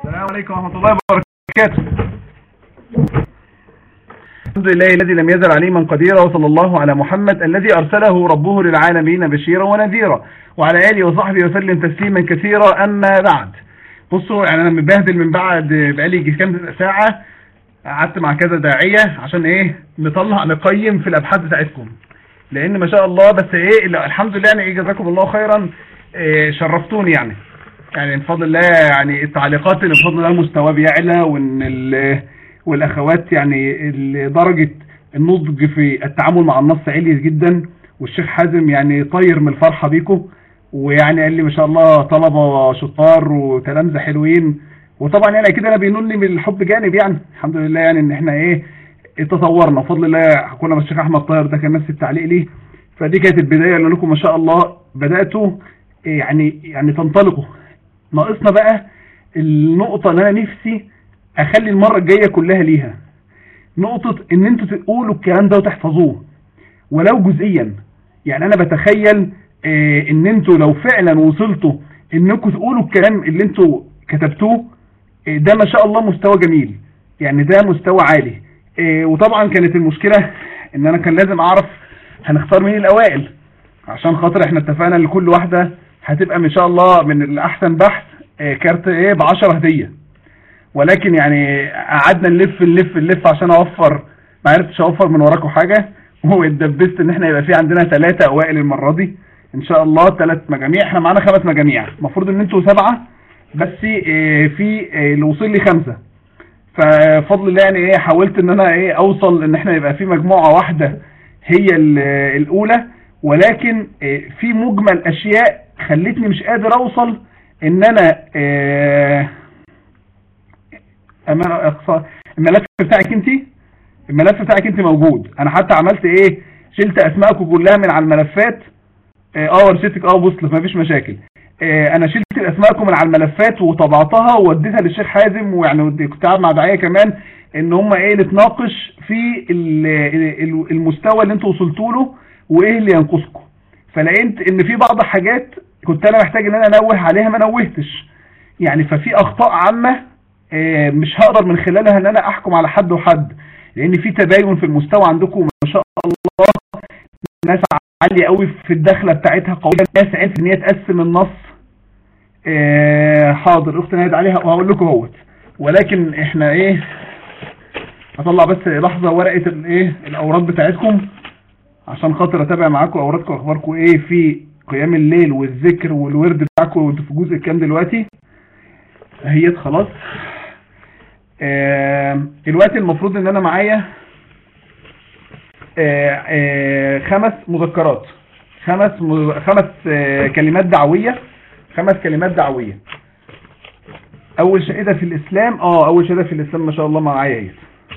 السلام عليكم ورحمة الله وبركاته الحمد لله الذي لم يزل عليما قديرا وصلى الله على محمد الذي أرسله ربه للعالمين بشيرا ونذيرا وعلى آله وصحبه وسلم تسليما كثيرا أما بعد بصوا يعني أنا مبهدل من بعد بقالي كام ساعة قعدت مع كذا داعية عشان إيه نطلع نقيم في الأبحاث بتاعتكم لأن ما شاء الله بس إيه الحمد لله يعني جزاكم الله خيرا إيه شرفتوني يعني يعني بفضل الله يعني التعليقات اللي بفضل الله مستواه بيعلى وان والاخوات يعني درجة النضج في التعامل مع النص عالي جدا والشيخ حازم يعني طير من الفرحة بيكم ويعني قال لي ما شاء الله طلبة شطار وتلامذة حلوين وطبعا يعني اكيد انا بينوني من الحب جانب يعني الحمد لله يعني ان احنا ايه تطورنا بفضل الله كنا مع الشيخ احمد طاهر ده كان نفس التعليق ليه فدي كانت البداية اللي لكم ما شاء الله بدأتوا يعني يعني تنطلقوا ناقصنا بقى النقطة اللي انا نفسي اخلي المرة الجاية كلها ليها نقطة ان انتوا تقولوا الكلام ده وتحفظوه ولو جزئيا يعني انا بتخيل اه ان انتوا لو فعلا وصلتوا انكم تقولوا الكلام اللي انتوا كتبتوه اه ده ما شاء الله مستوى جميل يعني ده مستوى عالي اه وطبعا كانت المشكلة ان انا كان لازم اعرف هنختار مين الاوائل عشان خاطر احنا اتفقنا ان كل واحدة هتبقى ان شاء الله من الاحسن بحث كارت ايه ب 10 هديه ولكن يعني قعدنا نلف نلف نلف عشان اوفر ما عرفتش اوفر من وراكم حاجه واتدبست ان احنا يبقى في عندنا ثلاثه اوائل المره دي ان شاء الله ثلاث مجاميع احنا معانا خمس مجاميع المفروض ان انتوا سبعه بس في اللي وصل لي خمسه ففضل الله يعني ايه حاولت ان انا ايه اوصل ان احنا يبقى في مجموعه واحده هي الاولى ولكن في مجمل اشياء خلتني مش قادر اوصل ان انا اه الملف بتاعك انت الملف بتاعك انت موجود انا حتى عملت ايه شلت اسمائكم كلها من على الملفات اه ورشتك اه وصلت مفيش مشاكل اه انا شلت اسمائكم من على الملفات وطبعتها ووديتها للشيخ حازم ويعني كنت قاعد مع دعايه كمان ان هم ايه نتناقش في المستوى اللي انتوا وصلتوا له وايه اللي ينقصكم فلقيت ان في بعض حاجات كنت انا محتاج ان انا انوه عليها ما نوهتش يعني ففي اخطاء عامة مش هقدر من خلالها ان انا احكم على حد وحد لان في تباين في المستوى عندكم ما شاء الله ناس عالية قوي في الدخلة بتاعتها قوية ناس عرفت ان هي تقسم النص حاضر اخت نهاد عليها وهقول لكم اهوت ولكن احنا ايه هطلع بس لحظة ورقة الايه الاوراق بتاعتكم عشان خاطر اتابع معاكم اوراقكم واخباركم ايه في قيام الليل والذكر والورد بتاعكم وانتوا في الجزء الكام دلوقتي اهيت خلاص آه الوقت المفروض ان انا معايا آه آه خمس مذكرات خمس خمس كلمات دعوية خمس كلمات دعوية اول شهادة في الاسلام اه اول شهادة في الاسلام ما شاء الله معايا اهيت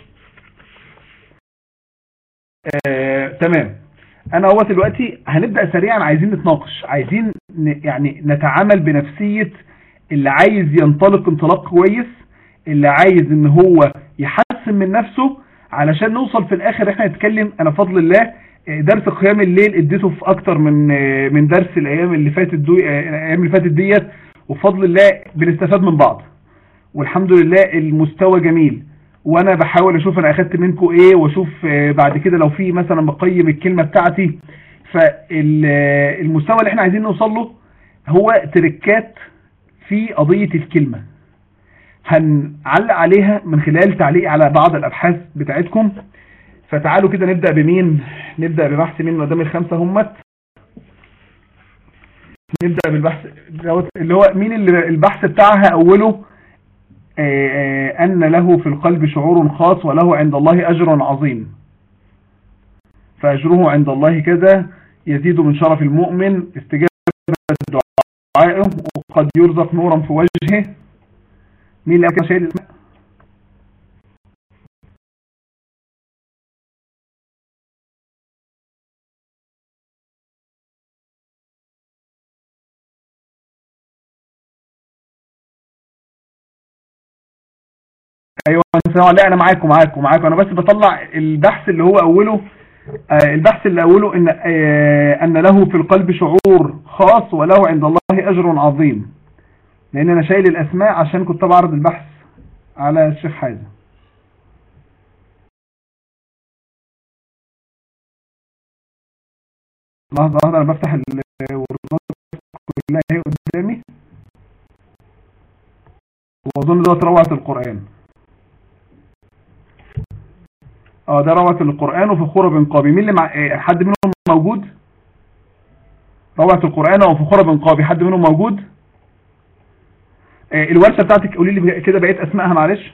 تمام انا هو دلوقتي هنبدأ سريعا عايزين نتناقش عايزين يعني نتعامل بنفسية اللي عايز ينطلق انطلاق كويس اللي عايز ان هو يحسن من نفسه علشان نوصل في الاخر احنا نتكلم انا فضل الله درس قيام الليل اديته في اكتر من من درس الايام اللي فاتت دو الايام اللي فاتت ديت وفضل الله بنستفاد من بعض والحمد لله المستوى جميل وانا بحاول اشوف انا اخدت منكم ايه واشوف بعد كده لو في مثلا بقيم الكلمة بتاعتي فالمستوى اللي احنا عايزين نوصل له هو تركات في قضية الكلمة هنعلق عليها من خلال تعليق على بعض الابحاث بتاعتكم فتعالوا كده نبدأ بمين نبدأ ببحث مين قدام الخمسة همت نبدأ بالبحث اللي هو مين اللي البحث بتاعها اوله أن له في القلب شعور خاص وله عند الله أجر عظيم فأجره عند الله كذا يزيد من شرف المؤمن استجابة دعائه وقد يرزق نورا في وجهه مين اللي أكل شيء الاسماء ايوه لا انا معاكم معاكم معاكم انا بس بطلع البحث اللي هو اوله آه البحث اللي اوله ان آه ان له في القلب شعور خاص وله عند الله اجر عظيم لان انا شايل الاسماء عشان كنت بعرض البحث على الشيخ حازم لحظة واحدة انا بفتح الوردات كلها اهي قدامي واظن ده روعة القرآن اه ده روعة القرآن وفخورة بن قابي مين اللي مع إيه، حد منهم موجود روعة القرآن وفخورة بن قابي حد منهم موجود إيه، الورشة بتاعتك قولي لي كده بقيت اسمائها معلش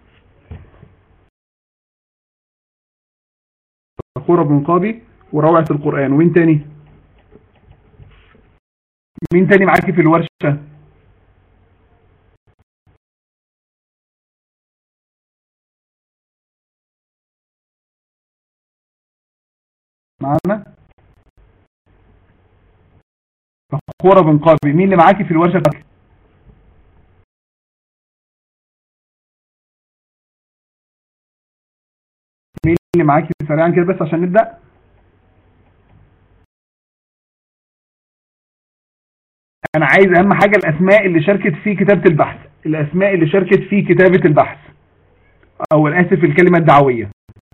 فخورة بن قابي وروعة القرآن ومين تاني مين تاني معاكي في الورشة معانا فخورة بن قابي مين اللي معاكي في الورشة بتاعتك مين اللي معاكي سريعا كده بس عشان نبدأ انا عايز اهم حاجة الاسماء اللي شاركت في كتابة البحث الاسماء اللي شاركت في كتابة البحث او اسف الكلمة الدعوية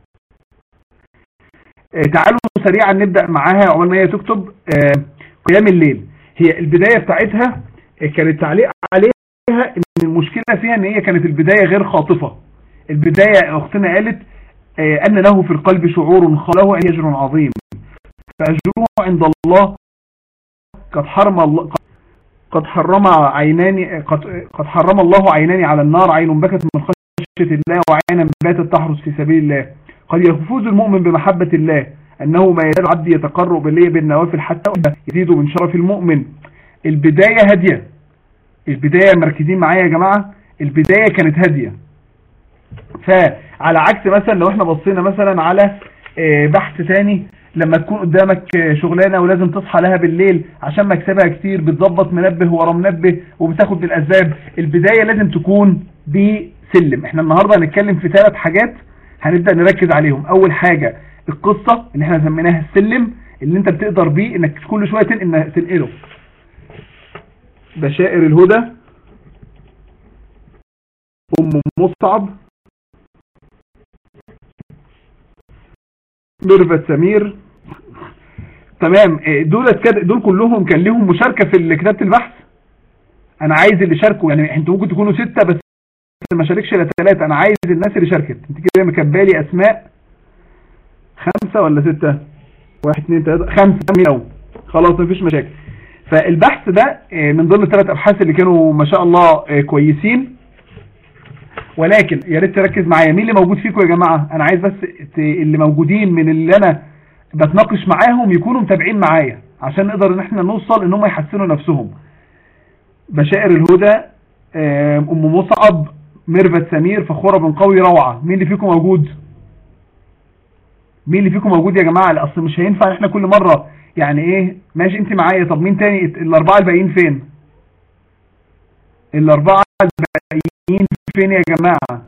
آه، تعالوا سريعا نبدأ معاها عقبال ما هي تكتب آه، قيام الليل هي البداية بتاعتها آه، كانت تعليق عليها ان المشكلة فيها ان هي كانت البداية غير خاطفة البداية اختنا قالت ان له في القلب شعور خله اجر عظيم فاجره عند الله قد حرم الله قد حرم عينان قد, قد حرم الله عينان على النار عين بكت من خشية الله وعينا باتت تحرس في سبيل الله قد يفوز المؤمن بمحبة الله أنه ما يزال عبد يتقرب إليه بالنوافل حتى يزيد من شرف المؤمن البداية هادية البداية مركزين معايا يا جماعة البداية كانت هادية فعلى عكس مثلا لو احنا بصينا مثلا على آه، بحث تاني لما تكون قدامك شغلانة ولازم تصحى لها بالليل عشان مكسبها كتير بتظبط منبه ورا منبه وبتاخد بالاسباب البداية لازم تكون بسلم احنا النهاردة هنتكلم في ثلاث حاجات هنبدأ نركز عليهم اول حاجة القصة اللي احنا سميناها السلم اللي انت بتقدر بيه انك كل شوية تنقله بشائر الهدى ام مصعب ميرفت سمير تمام إيه، دولت كده دول كلهم كان لهم مشاركة في كتابة البحث انا عايز اللي شاركوا يعني انتوا ممكن تكونوا ستة بس ما شاركش الا ثلاثة انا عايز الناس اللي شاركت انت كده مكبالي اسماء خمسة ولا ستة واحد اثنين ثلاثة خمسة أو خلاص مفيش مشاكل فالبحث ده إيه، من ضمن الثلاث ابحاث اللي كانوا ما شاء الله إيه، كويسين ولكن يا ريت تركز معايا مين اللي موجود فيكم يا جماعة انا عايز بس اللي موجودين من اللي انا بتناقش معاهم يكونوا متابعين معايا عشان نقدر ان احنا نوصل ان هم يحسنوا نفسهم بشائر الهدى ام مصعب ميرفت سمير فخورة بن قوي روعة مين اللي فيكم موجود مين اللي فيكم موجود يا جماعة اصل مش هينفع احنا كل مرة يعني ايه ماشي انت معايا طب مين تاني الاربعة الباقيين فين الاربعة الباقيين فين يا جماعة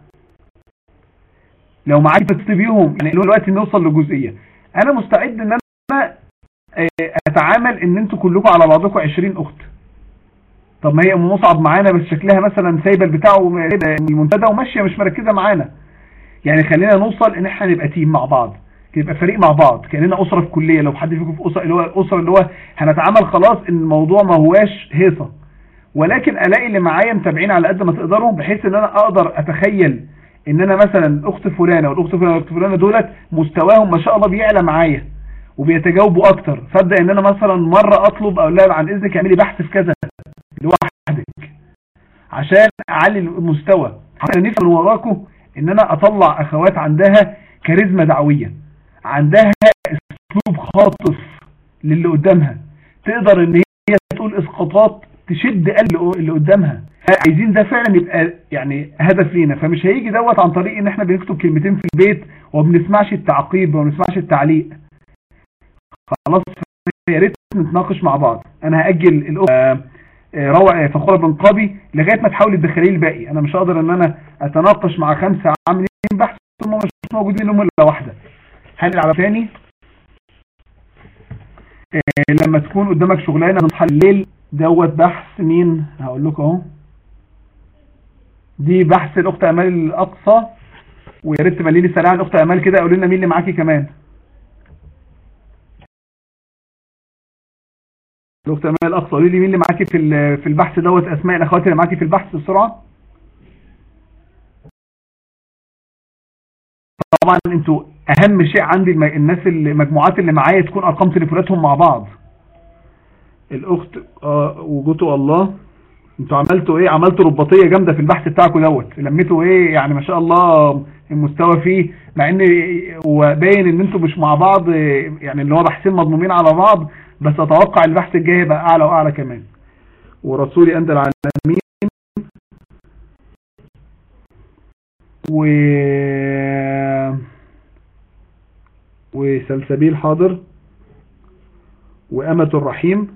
لو معاك تكتبيهم يعني دلوقتي نوصل لجزئية انا مستعد ان انا آه، اتعامل ان انتوا كلكم على بعضكم 20 اخت طب ما هي ام مصعب معانا بس شكلها مثلا سايبه البتاع المنتدى وماشيه مش مركزه معانا يعني خلينا نوصل ان احنا نبقى تيم مع بعض يبقى فريق مع بعض كاننا اسره في كليه لو حد فيكم في اسره اللي هو الاسره اللي هو هنتعامل خلاص ان الموضوع ما هواش هيصه ولكن الاقي اللي معايا متابعين على قد ما تقدروا بحيث ان انا اقدر اتخيل ان انا مثلا اخت فلانة والاخت فلانة والاخت فلانة دولت مستواهم ما شاء الله بيعلى معايا وبيتجاوبوا اكتر فابدا ان انا مثلا مرة اطلب او لا عن اذنك اعملي بحث في كذا لوحدك عشان اعلي المستوى حتى نفهم من وراكم ان انا اطلع اخوات عندها كاريزما دعوية عندها اسلوب خاطف للي قدامها تقدر ان هي تقول اسقاطات تشد قلب اللي قدامها عايزين ده فعلا يبقى يعني هدف لينا فمش هيجي دوت عن طريق ان احنا بنكتب كلمتين في البيت وما بنسمعش التعقيب وما بنسمعش التعليق خلاص يا ريت نتناقش مع بعض انا هاجل الاخت آه، آه، روع آه، فخوره بن قابي لغايه ما تحاول تدخلي الباقي انا مش هقدر ان انا اتناقش مع خمسه عاملين بحث ثم مش موجودين هم الا واحده هنقل على ثاني لما تكون قدامك شغلانه تصحى الليل دوت بحث مين هقول لكم اهو دي بحث الاخت امال الاقصى ويا ريت تملي لي سريعا الاخت امال كده قولي لنا مين اللي معاكي كمان الاخت امال الاقصى قولي لي مين اللي معاكي في في البحث دوت اسماء الاخوات اللي معاكي في البحث بسرعه طبعا انتوا اهم شيء عندي الناس المجموعات اللي معايا تكون ارقام تليفوناتهم مع بعض الاخت آه وجوته الله انتوا عملتوا ايه عملتوا رباطيه جامده في البحث بتاعكم دوت لميتوا ايه يعني ما شاء الله المستوى فيه مع ان وباين ان انتوا مش مع بعض يعني اللي هو بحثين مضمومين على بعض بس اتوقع البحث الجاي يبقى اعلى واعلى كمان ورسولي اندى العالمين و وسلسبيل حاضر وأمة الرحيم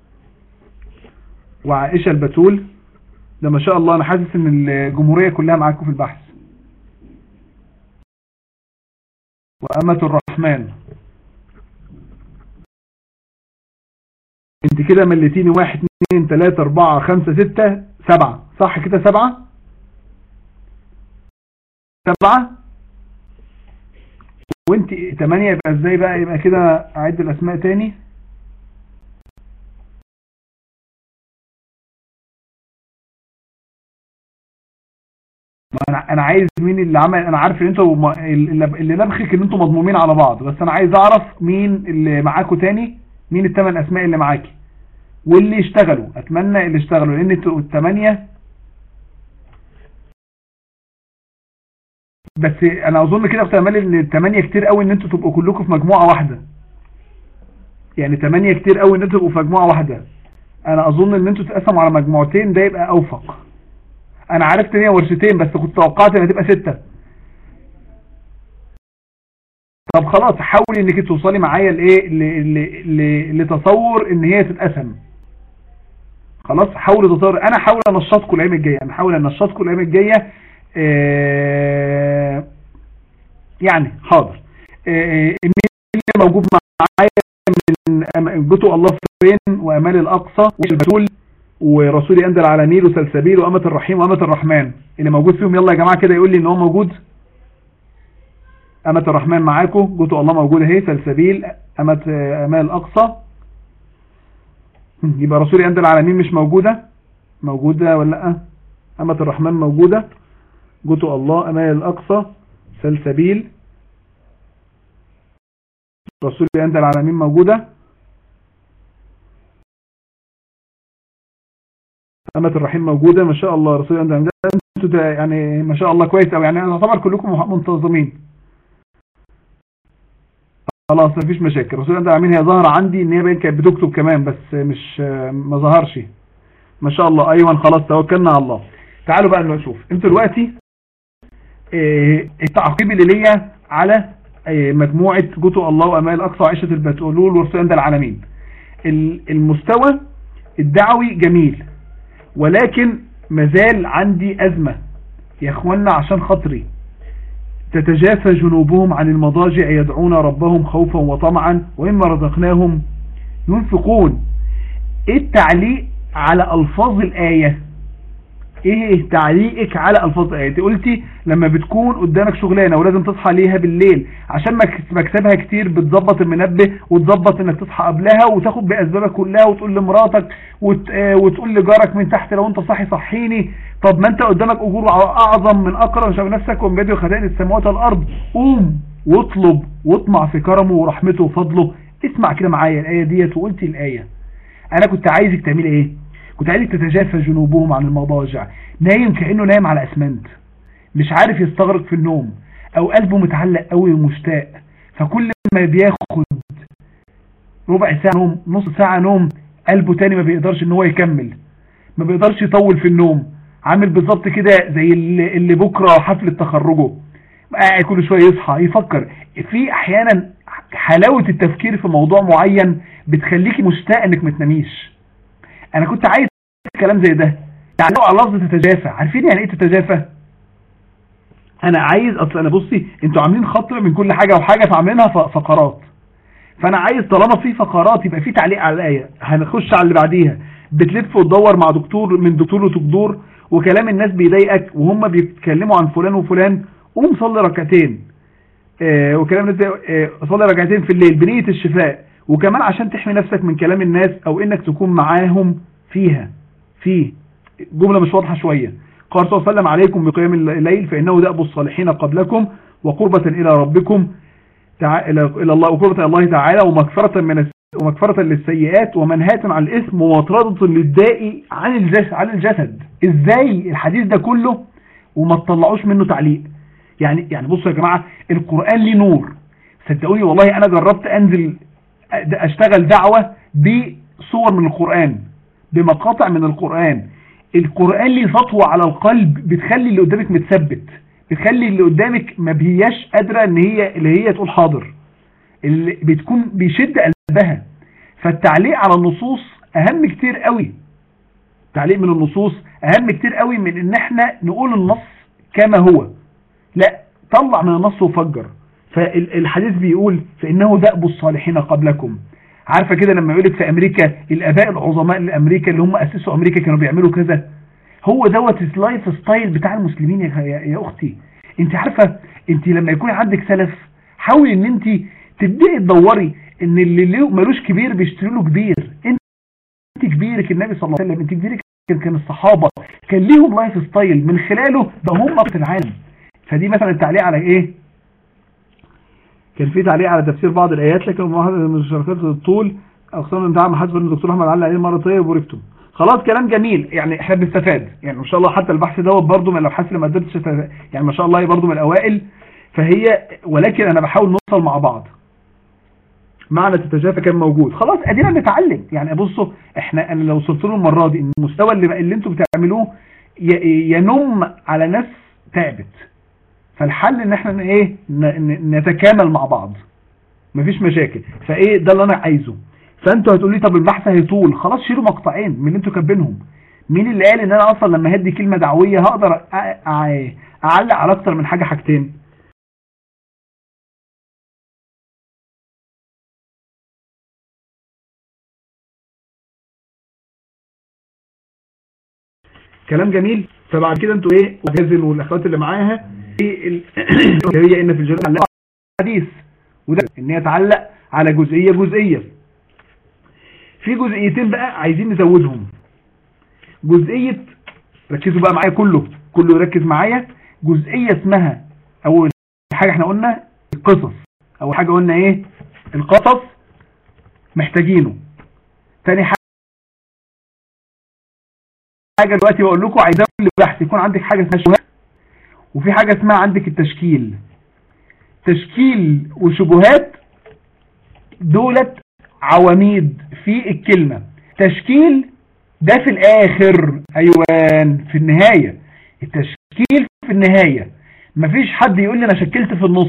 وعائشة البتول ده ما شاء الله أنا حاسس إن الجمهورية كلها معاكم في البحث وأمة الرحمن انت كده مليتيني واحد اثنين ثلاثة اربعة خمسة ستة سبعة صح كده سبعة سبعة وانت تمانية يبقى ازاي بقى يبقى كده اعد الاسماء تاني انا انا عايز مين اللي عمل انا عارف ان انتوا اللي نبخك ان انتوا مضمومين على بعض بس انا عايز اعرف مين اللي معاكوا تاني مين الثمان اسماء اللي معاكي واللي يشتغلوا اتمنى اللي اشتغلوا لان انتوا الثمانيه بس انا اظن كده في امال ان الثمانيه كتير قوي ان انتوا تبقوا كلكم في مجموعه واحده يعني ثمانيه كتير قوي ان انتوا تبقوا في مجموعه واحده انا اظن ان انتوا تقسموا على مجموعتين ده يبقى اوفق انا عرفت ان هي ورشتين بس كنت توقعت انها تبقى ستة طب خلاص حاولي انك توصلي معايا لايه لتصور ان هي تتقسم خلاص حاولي تصور انا حاول انشطكم الايام الجايه انا حاول انشطكم الايام الجايه آه يعني حاضر آه مين اللي موجود معايا من جتو الله فين وامال الاقصى والبتول ورسولي أندل على نيل وسلسبيل وأمة الرحيم وأمة الرحمن اللي موجود فيهم يلا يا جماعة كده يقول لي ان هو موجود أمة الرحمن معاكم جوتو الله موجود اهي سلسبيل أمة أمال الأقصى يبقى رسولي أندل على نيل مش موجودة موجودة ولا لا أمة الرحمن موجودة جوتو الله أمال الأقصى سلسبيل رسولي أندل على مين موجودة أمة الرحيم موجودة ما شاء الله رسول الله انتوا يعني ما شاء الله كويس أو يعني أنا أعتبر كلكم منتظمين خلاص ما فيش مشاكل رسول الله العالمين هي ظاهرة عندي ان هي باين كانت بتكتب كمان بس مش ما ظهرش ما شاء الله ايوه خلاص توكلنا على الله تعالوا بقى نشوف انتوا دلوقتي اه التعقيب اللي ليا على اه مجموعة جوتو الله وامال الاقصى وعيشة البتولول ورسول الله العالمين المستوى الدعوي جميل ولكن مازال عندي أزمة يا اخوانا عشان خاطري تتجافى جنوبهم عن المضاجع يدعون ربهم خوفا وطمعا وإما رزقناهم ينفقون ايه التعليق على ألفاظ الآية ايه تعليقك على الفاظ الايه قلتي لما بتكون قدامك شغلانه ولازم تصحى ليها بالليل عشان مكسبها كتير بتظبط المنبه وتظبط انك تصحى قبلها وتاخد باسبابك كلها وتقول لمراتك وت... وتقول لجارك من تحت لو انت صاحي صحيني طب ما انت قدامك اجور اعظم من اقرا شبه نفسك ومن بيده خزائن السماوات والارض قوم واطلب واطمع في كرمه ورحمته وفضله اسمع كده معايا الايه ديت وقلتي الايه انا كنت عايزك تعملي ايه كنت عايزك تتجافى جنوبهم عن المضاجع نايم كأنه نايم على اسمنت مش عارف يستغرق في النوم او قلبه متعلق قوي ومشتاق فكل ما بياخد ربع ساعة نوم نص ساعة نوم قلبه تاني ما بيقدرش ان هو يكمل ما بيقدرش يطول في النوم عامل بالظبط كده زي اللي, اللي بكرة حفلة تخرجه قاعد كل شوية يصحى يفكر في احيانا حلاوة التفكير في موضوع معين بتخليكي مشتاق انك ما تناميش انا كنت عايز كلام زي ده يعني على لفظ تتجافى عارفين يعني ايه تتجافى انا عايز اصل انا بصي انتوا عاملين خط من كل حاجة وحاجة فعاملينها فقرات فانا عايز طالما في فقرات يبقى في تعليق على الايه هنخش على اللي بعديها بتلف وتدور مع دكتور من دكتور لدكتور وكلام الناس بيضايقك وهم بيتكلموا عن فلان وفلان قوم صلي ركعتين آه وكلام الناس آه صلي ركعتين في الليل بنية الشفاء وكمان عشان تحمي نفسك من كلام الناس او انك تكون معاهم فيها فيه جملة مش واضحة شوية قال صلى الله عليه وسلم عليكم بقيام الليل فإنه دأب الصالحين قبلكم وقربة إلى ربكم إلى الله وقربة إلى الله تعالى ومغفرة من ومغفرة للسيئات ومنهاة عن الإثم ومطردة للداء عن الجسد, عن الجسد إزاي الحديث ده كله وما تطلعوش منه تعليق يعني يعني بصوا يا جماعة القرآن ليه نور صدقوني والله أنا جربت أنزل أشتغل دعوة بصور من القرآن بمقاطع من القرآن القرآن ليه سطوة على القلب بتخلي اللي قدامك متثبت بتخلي اللي قدامك ما بهياش قادرة ان هي اللي هي تقول حاضر اللي بتكون بيشد قلبها فالتعليق على النصوص اهم كتير قوي تعليق من النصوص اهم كتير قوي من ان احنا نقول النص كما هو لا طلع من النص وفجر فالحديث بيقول فانه دأب الصالحين قبلكم عارفة كده لما يقولك في امريكا الاباء العظماء لامريكا اللي هم اسسوا امريكا كانوا بيعملوا كذا هو دوت اللايف ستايل بتاع المسلمين يا, يا اختي انت عارفة انت لما يكون عندك سلف حاولي ان انت تبدأي تدوري ان اللي له ملوش كبير بيشتري له كبير انت كبيرك النبي صلى الله عليه وسلم انت كبيرك كان الصحابة كان ليهم لايف ستايل من خلاله ده هم في العالم فدي مثلا التعليق على ايه كان في تعليق على تفسير بعض الايات لكن واحد من الشركات الطول اقسام الامتحان حسب ان الدكتور احمد علق عليه مره طيب وركتم خلاص كلام جميل يعني احنا بنستفاد يعني ما شاء الله حتى البحث دوت برضه من الابحاث اللي ما قدرتش يعني ما شاء الله برضه من الاوائل فهي ولكن انا بحاول نوصل مع بعض معنى تتجافى كان موجود خلاص ادينا نتعلم يعني بصوا احنا انا لو وصلت له المره دي ان المستوى اللي اللي انتم بتعملوه ينم على ناس تعبت فالحل ان احنا ايه نتكامل مع بعض مفيش مشاكل فايه ده اللي انا عايزه فانتوا هتقولوا لي طب البحث هيطول خلاص شيلوا مقطعين من اللي انتوا كاتبينهم مين اللي قال ان انا اصلا لما هدي كلمه دعويه هقدر اعلق على اكتر من حاجه حاجتين كلام جميل فبعد كده انتوا ايه وجازل والاخوات اللي معاها ايه هي ان في الجزء حديث وده ان هي تعلق على جزئيه جزئيه في جزئيتين بقى عايزين نزودهم جزئيه ركزوا بقى معايا كله كله يركز معايا جزئيه اسمها اول حاجه احنا قلنا القصص اول حاجه قلنا ايه القصص محتاجينه تاني حاجه حاجة دلوقتي بقول لكم عايزاه كل بحث يكون عندك حاجة اسمها شبهات وفي حاجة اسمها عندك التشكيل تشكيل وشبهات دولت عواميد في الكلمة تشكيل ده في الاخر ايوان في النهاية التشكيل في النهاية مفيش حد يقول لي انا شكلت في النص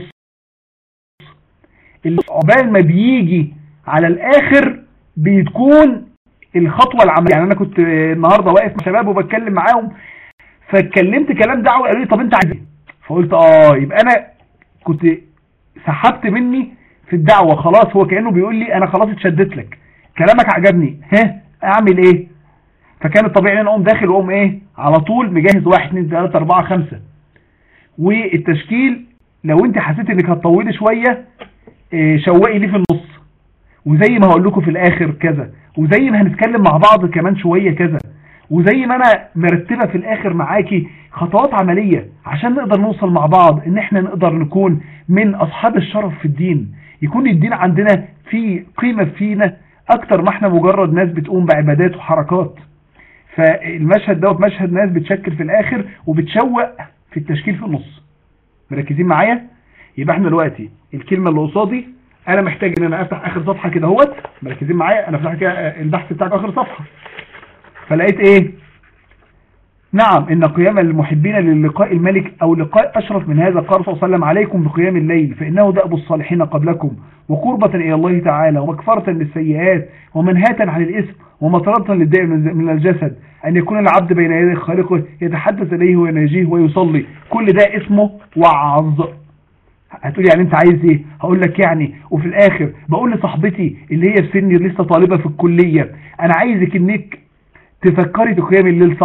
عقبال ما بيجي على الاخر بتكون الخطوة العملية يعني انا كنت النهاردة واقف مع شباب وبتكلم معاهم فاتكلمت كلام دعوة قالوا لي طب انت عايز ايه فقلت اه يبقى انا كنت سحبت مني في الدعوة خلاص هو كأنه بيقول لي انا خلاص اتشدت لك كلامك عجبني ها اعمل ايه فكان الطبيعي ان اقوم داخل واقوم ايه على طول مجهز واحد اتنين تلاتة اربعة خمسة والتشكيل لو انت حسيت انك هتطولي شوية اه شوقي ليه في النص وزي ما هقول لكم في الاخر كذا وزي ما هنتكلم مع بعض كمان شوية كذا وزي ما انا مرتبة في الاخر معاكي خطوات عملية عشان نقدر نوصل مع بعض ان احنا نقدر نكون من اصحاب الشرف في الدين يكون الدين عندنا في قيمة فينا اكتر ما احنا مجرد ناس بتقوم بعبادات وحركات فالمشهد دوت مشهد ناس بتشكل في الاخر وبتشوق في التشكيل في النص مركزين معايا يبقى احنا دلوقتي الكلمة اللي قصادي انا محتاج ان انا افتح اخر صفحة كده اهوت مركزين معايا انا فتح كده البحث بتاعك اخر صفحة فلقيت ايه نعم ان قيام المحبين للقاء الملك او لقاء اشرف من هذا قال صلى الله عليه وسلم عليكم بقيام الليل فانه دأب الصالحين قبلكم وقربة الى الله تعالى ومكفرة للسيئات ومنهاة عن الاثم ومطردة للداء من الجسد ان يكون العبد بين يدي خالقه يتحدث اليه ويناجيه ويصلي كل ده اسمه وعظ هتقولي يعني انت عايز ايه هقول لك يعني وفي الاخر بقول لصاحبتي اللي هي في سني لسه طالبة في الكلية انا عايزك انك تفكري في قيام الليل صح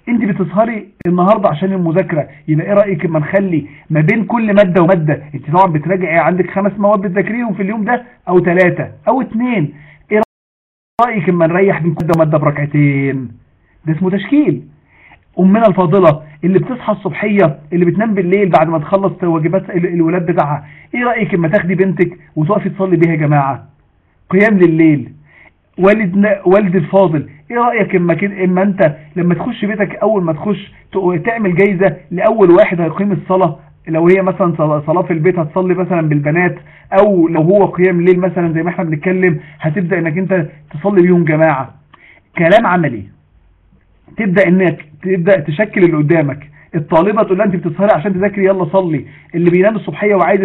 انت بتسهري النهاردة عشان المذاكرة يبقى ايه رأيك اما نخلي ما بين كل مادة ومادة انت طبعا بتراجعي عندك خمس مواد بتذاكريهم في اليوم ده او ثلاثة او اثنين ايه رأيك اما نريح بين كل مادة ومادة بركعتين ده اسمه تشكيل امنا الفاضلة اللي بتصحى الصبحية اللي بتنام بالليل بعد ما تخلص واجبات الولاد بتاعها ايه رأيك اما تاخدي بنتك وتقفي تصلي بيها يا جماعة قيام لليل والد والد الفاضل ايه رأيك اما كده اما انت لما تخش بيتك اول ما تخش تعمل جايزة لاول واحد هيقيم الصلاة لو هي مثلا صلاة في البيت هتصلي مثلا بالبنات او لو هو قيام الليل مثلا زي ما احنا بنتكلم هتبدأ انك انت تصلي بيهم جماعة كلام عملي تبدأ انك تبدأ تشكل اللي قدامك الطالبة تقول لها انت بتسهري عشان تذاكري يلا صلي اللي بينام الصبحية وعايز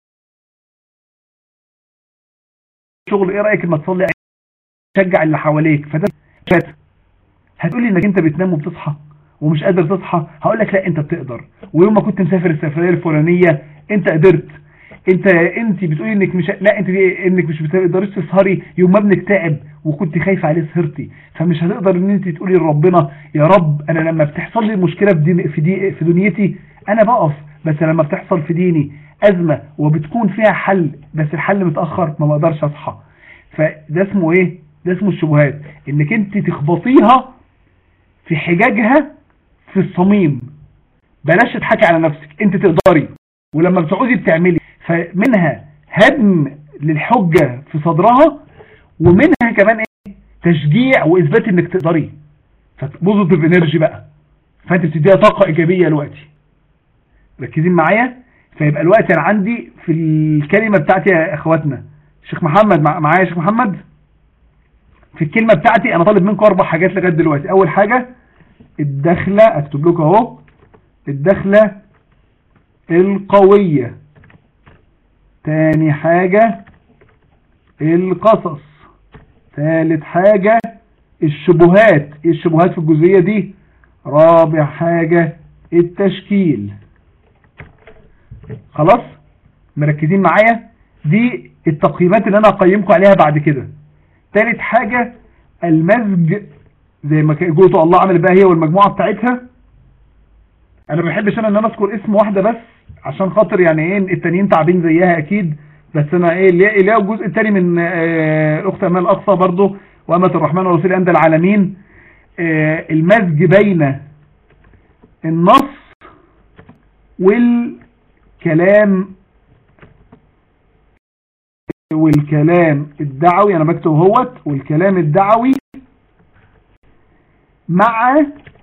الشغل ايه رأيك اما تصلي تشجع اللي حواليك فده فات هتقولي انك انت بتنام وبتصحى ومش قادر تصحى هقول لك لا انت بتقدر ويوم ما كنت مسافر السفريه الفلانيه انت قدرت انت انت بتقولي انك مش لا انت انك مش بتقدريش تسهري يوم ما ابنك تعب وكنت خايفه عليه سهرتي فمش هتقدر ان انت تقولي لربنا يا رب انا لما بتحصل لي مشكله في دين في, دي في دنيتي انا بقف بس لما بتحصل في ديني ازمه وبتكون فيها حل بس الحل متاخر ما بقدرش اصحى فده اسمه ايه ده اسمه الشبهات انك انت تخبطيها في حجاجها في الصميم بلاش تضحكي على نفسك انت تقدري ولما بتعوزي بتعملي فمنها هدم للحجة في صدرها ومنها كمان ايه تشجيع واثبات انك تقدري فبوزيتيف انرجي بقى فانت بتديها طاقة ايجابية دلوقتي ركزين معايا فيبقى الوقت انا عندي في الكلمة بتاعتي يا اخواتنا شيخ محمد معايا يا شيخ محمد في الكلمة بتاعتي انا طالب منكم اربع حاجات لغاية دلوقتي اول حاجة الدخلة اكتب لكم اهو الدخلة القوية تاني حاجة القصص ثالث حاجة الشبهات ايه الشبهات في الجزئية دي رابع حاجة التشكيل خلاص مركزين معايا دي التقييمات اللي انا اقيمكم عليها بعد كده ثالث حاجة المزج زي ما قلت الله عمل بقى هي والمجموعة بتاعتها انا ما بحبش انا ان انا اذكر اسم واحدة بس عشان خاطر يعني ايه التانيين تعبين زيها اكيد بس انا ايه اللي هو الجزء الثاني من اخت امال الاقصى برضه وامة الرحمن ورسول اندى العالمين المزج بين النص والكلام والكلام الدعوي انا بكتب هوت والكلام الدعوي مع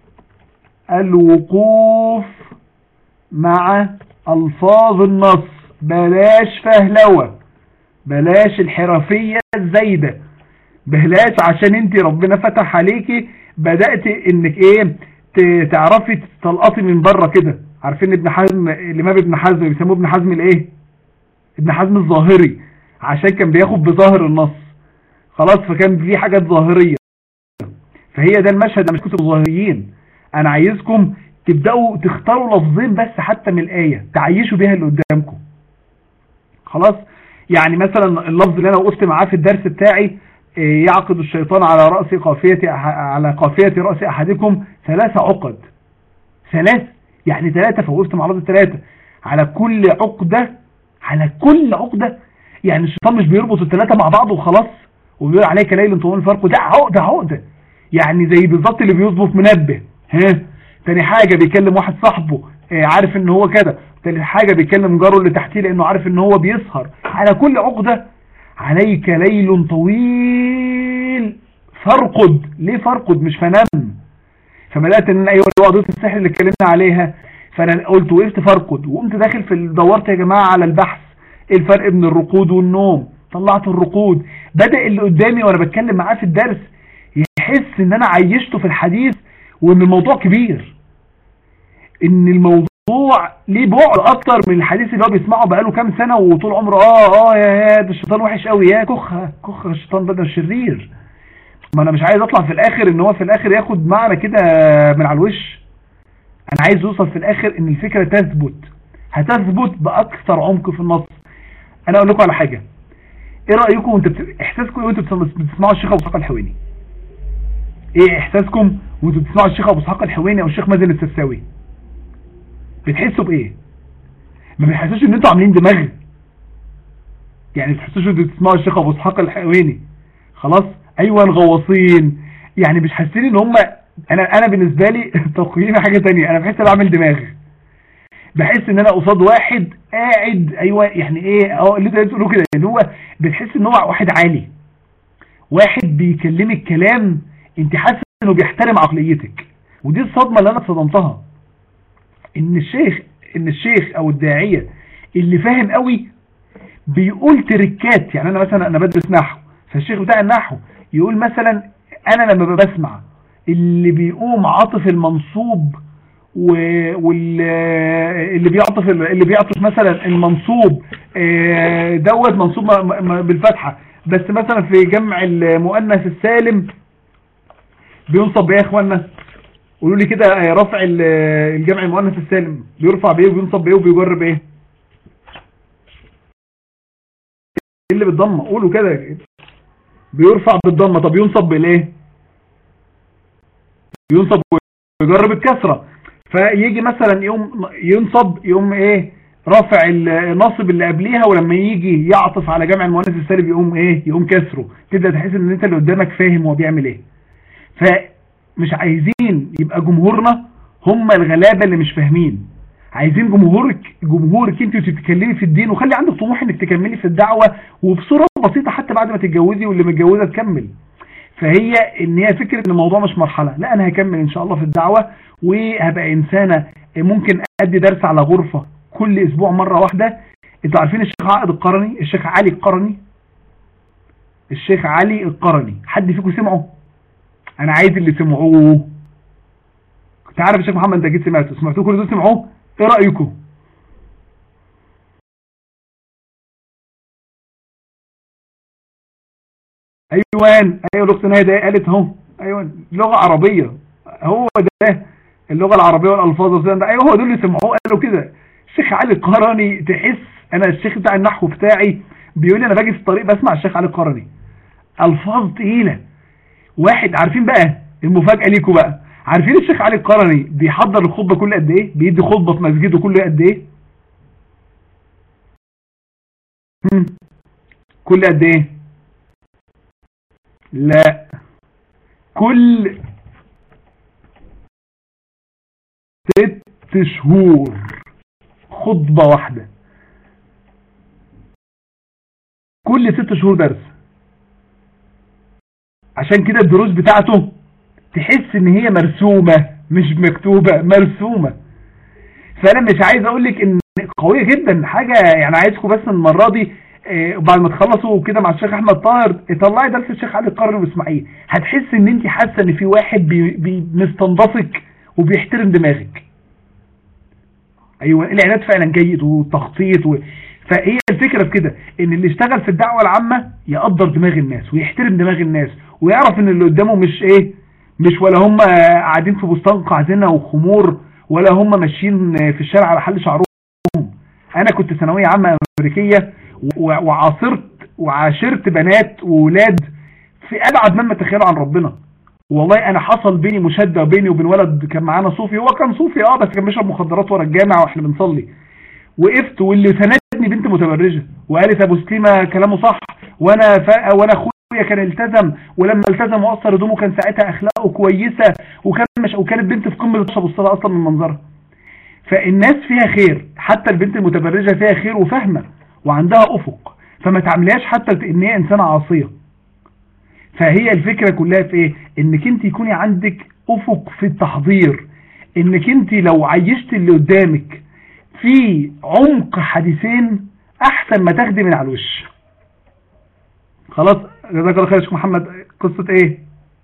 الوقوف مع الفاظ النص بلاش فهلوة بلاش الحرفية الزايدة بلاش عشان انت ربنا فتح عليكي بدأت انك ايه تعرفي تلقطي من بره كده عارفين ابن حزم الامام ابن حزم بيسموه ابن حزم الايه ابن حزم الظاهري عشان كان بياخد بظاهر النص خلاص فكان في حاجات ظاهرية فهي ده المشهد مش كتب الظاهريين انا عايزكم تبدأوا تختاروا لفظين بس حتى من الآية تعيشوا بيها اللي قدامكم خلاص يعني مثلا اللفظ اللي انا وقفت معاه في الدرس بتاعي يعقد الشيطان على رأس قافية على قافية رأس احدكم ثلاثة عقد ثلاث يعني ثلاثة فوقفت مع لفظ ثلاثة على كل عقدة على كل عقدة يعني الشيطان مش بيربط الثلاثة مع بعض وخلاص وبيقول عليك ليل طوال الفرق ده عقدة عقدة يعني زي بالظبط اللي بيظبط منبه ها تاني حاجة بيكلم واحد صاحبه عارف ان هو كده تالت حاجة بيكلم جاره اللي تحتيه لانه عارف ان هو بيسهر على كل عقدة عليك ليل طويل فارقد ليه فارقد مش فنم فبدات ان ايوه الوقت السحر اللي اتكلمنا عليها فانا قلت وقفت فارقد وقمت داخل في دورت يا جماعة على البحث ايه الفرق بين الرقود والنوم طلعت الرقود بدأ اللي قدامي وانا بتكلم معاه في الدرس يحس ان انا عيشته في الحديث وان الموضوع كبير ان الموضوع ليه بعد اكتر من الحديث اللي هو بيسمعه بقاله كام سنة وطول عمره اه اه يا يا ده الشيطان وحش قوي يا كخة كخة الشيطان ده ده شرير ما انا مش عايز اطلع في الاخر ان هو في الاخر ياخد معنى كده من على الوش انا عايز اوصل في الاخر ان الفكرة تثبت هتثبت باكثر عمق في النص انا اقول لكم على حاجة ايه رأيكم وانت بت... احساسكم ايه وانتوا بتسمعوا الشيخ ابو اسحاق الحويني ايه احساسكم وانتوا بتسمعوا الشيخ ابو اسحاق الحويني او الشيخ مازن السرساوي بتحسوا بايه ما بتحسوش ان انتوا عاملين دماغ يعني بتحسوش ان بتسمعوا الشيخ ابو اسحاق الحويني خلاص ايوه غواصين يعني مش حاسين ان هم انا انا بالنسبه لي تقييمي حاجه تانية انا بحس ان بعمل دماغ بحس ان انا قصاد واحد قاعد ايوه يعني ايه اه اللي انت بتقوله كده ان هو بتحس ان هو واحد عالي واحد بيكلمك كلام انت حاسس انه بيحترم عقليتك ودي الصدمه اللي انا اتصدمتها ان الشيخ ان الشيخ او الداعيه اللي فاهم قوي بيقول تركات يعني انا مثلا انا بدرس نحو فالشيخ بتاع النحو يقول مثلا انا لما بسمع اللي بيقوم عاطف المنصوب واللي بيعطف اللي بيعطف مثلا المنصوب آه، دوت منصوب بالفتحه بس مثلا في جمع المؤنث السالم بينصب بايه يا اخوانا قولوا لي كده آه، رفع الجمع المؤنث السالم بيرفع بايه وبينصب بايه وبيجر بايه إيه اللي بالضمه قولوا كده بيرفع بالضمه طب ينصب بالايه ينصب ويجر بالكسره فيجي مثلا يوم ينصب يوم ايه رافع النصب اللي قبليها ولما يجي يعطف على جمع المؤنث السالب يقوم ايه يقوم كسره تبدا تحس ان انت اللي قدامك فاهم هو بيعمل ايه فمش عايزين يبقى جمهورنا هم الغلابه اللي مش فاهمين عايزين جمهورك جمهورك انت وتتكلمي في الدين وخلي عندك طموح انك تكملي في الدعوه وبصوره بسيطه حتى بعد ما تتجوزي واللي متجوزه تكمل فهي ان هي فكره ان الموضوع مش مرحله لا انا هكمل ان شاء الله في الدعوه وهبقى انسانه ممكن ادي درس على غرفه كل اسبوع مره واحده انتوا عارفين الشيخ عائد القرني الشيخ علي القرني الشيخ علي القرني حد فيكم سمعه انا عايز اللي سمعوه كنت عارف الشيخ محمد انت اكيد سمعته سمعتوه كل دول سمعوه ايه رايكم ايوان ايوه الاخت ناهي قالت اهو ايوان لغه عربيه هو ده اللغه العربيه والالفاظ ده ايوه هو دول اللي سمعوه قالوا كده الشيخ علي القرني تحس انا الشيخ بتاع النحو بتاعي بيقول لي انا باجي في الطريق بسمع الشيخ علي القرني الفاظ تقيله واحد عارفين بقى المفاجاه ليكم بقى عارفين الشيخ علي القرني بيحضر الخطبه كل قد ايه بيدي خطبه في مسجده كل قد ايه كل قد ايه لا كل ست شهور خطبة واحدة كل ست شهور درس عشان كده الدروس بتاعته تحس ان هي مرسومة مش مكتوبة مرسومة فانا مش عايز اقولك ان قوية جدا حاجة يعني عايزكم بس المرة دي آه، بعد ما تخلصوا كده مع الشيخ احمد طاهر طلعي درس الشيخ علي القرن واسمعيه هتحس ان انت حاسه ان في واحد بي مستنضفك وبيحترم دماغك ايوه الاعداد فعلا جيد والتخطيط و... فهي الفكرة في كده ان اللي اشتغل في الدعوة العامة يقدر دماغ الناس ويحترم دماغ الناس ويعرف ان اللي قدامه مش ايه مش ولا هم قاعدين في بستان قاعدينة وخمور ولا هم ماشيين في الشارع على حل شعرهم انا كنت ثانوية عامة امريكية وعاصرت وعاشرت بنات وولاد في ابعد مما تخيلوا عن ربنا والله انا حصل بيني مشاده بيني وبين ولد كان معانا صوفي هو كان صوفي اه بس كان بيشرب مخدرات ورا الجامع واحنا بنصلي وقفت واللي سندني بنت متبرجه وقالت ابو سليمه كلامه صح وانا ف... وانا اخويا كان التزم ولما التزم وقصر هدومه كان ساعتها اخلاقه كويسه وكان مش وكانت بنت في قمه الشرب الصلاه اصلا من منظرها فالناس فيها خير حتى البنت المتبرجه فيها خير وفاهمه وعندها افق فما تعمليهاش حتى ان هي انسانه عاصيه فهي الفكرة كلها في ايه انك انت يكوني عندك افق في التحضير انك انت لو عيشت اللي قدامك في عمق حديثين احسن ما تاخدي من على الوش خلاص جزاك الله خير يا شيخ محمد قصة ايه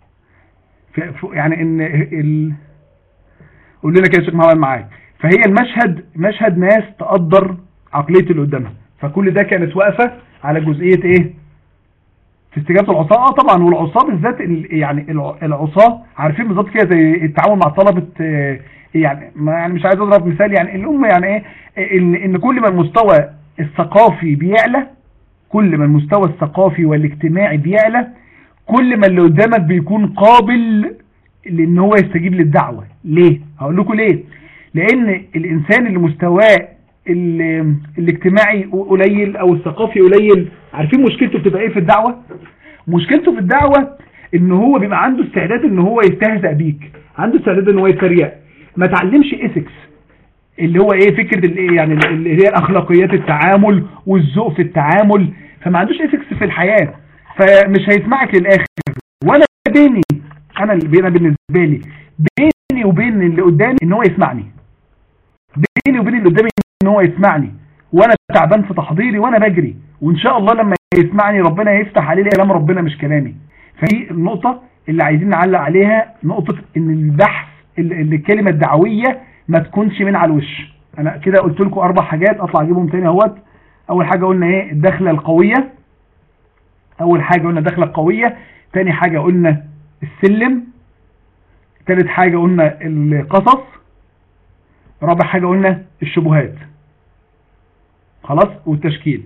يعني ان ال... قول لنا كده يا شيخ محمد معاك فهي المشهد مشهد ناس تقدر عقلية اللي قدامها فكل ده كانت واقفة على جزئية ايه في استجابة العصاة اه طبعا والعصاة بالذات يعني العصاة عارفين بالظبط كده زي التعامل مع طلبة آه، يعني ما يعني مش عايز اضرب مثال يعني الام يعني ايه ان, إن كل ما المستوى الثقافي بيعلى كل ما المستوى الثقافي والاجتماعي بيعلى كل ما اللي قدامك بيكون قابل لان هو يستجيب للدعوة ليه هقول لكم ليه لان الانسان اللي مستواه الاجتماعي قليل او الثقافي قليل عارفين مشكلته بتبقى ايه في الدعوة مشكلته في الدعوة ان هو بيبقى عنده استعداد ان هو يستهزأ بيك عنده استعداد ان هو يتريق ما تعلمش اسكس اللي هو ايه فكرة الايه يعني اللي هي اخلاقيات التعامل والذوق في التعامل فما عندوش اسكس في الحياة فمش هيسمعك للاخر وانا بيني انا اللي بينا بالنسبة لي بيني وبين اللي قدامي ان هو يسمعني بيني وبين اللي قدامي ان هو يسمعني وانا تعبان في تحضيري وانا بجري وان شاء الله لما يسمعني ربنا يفتح عليه كلام ربنا مش كلامي فدي النقطة اللي عايزين نعلق عليها نقطة ان البحث اللي الكلمة الدعوية ما تكونش من على الوش انا كده قلت لكم اربع حاجات اطلع اجيبهم تاني اهوت اول حاجة قلنا ايه الدخلة القوية اول حاجة قلنا الدخلة القوية تاني حاجة قلنا السلم تالت حاجة قلنا القصص رابع حاجة قلنا الشبهات خلاص والتشكيل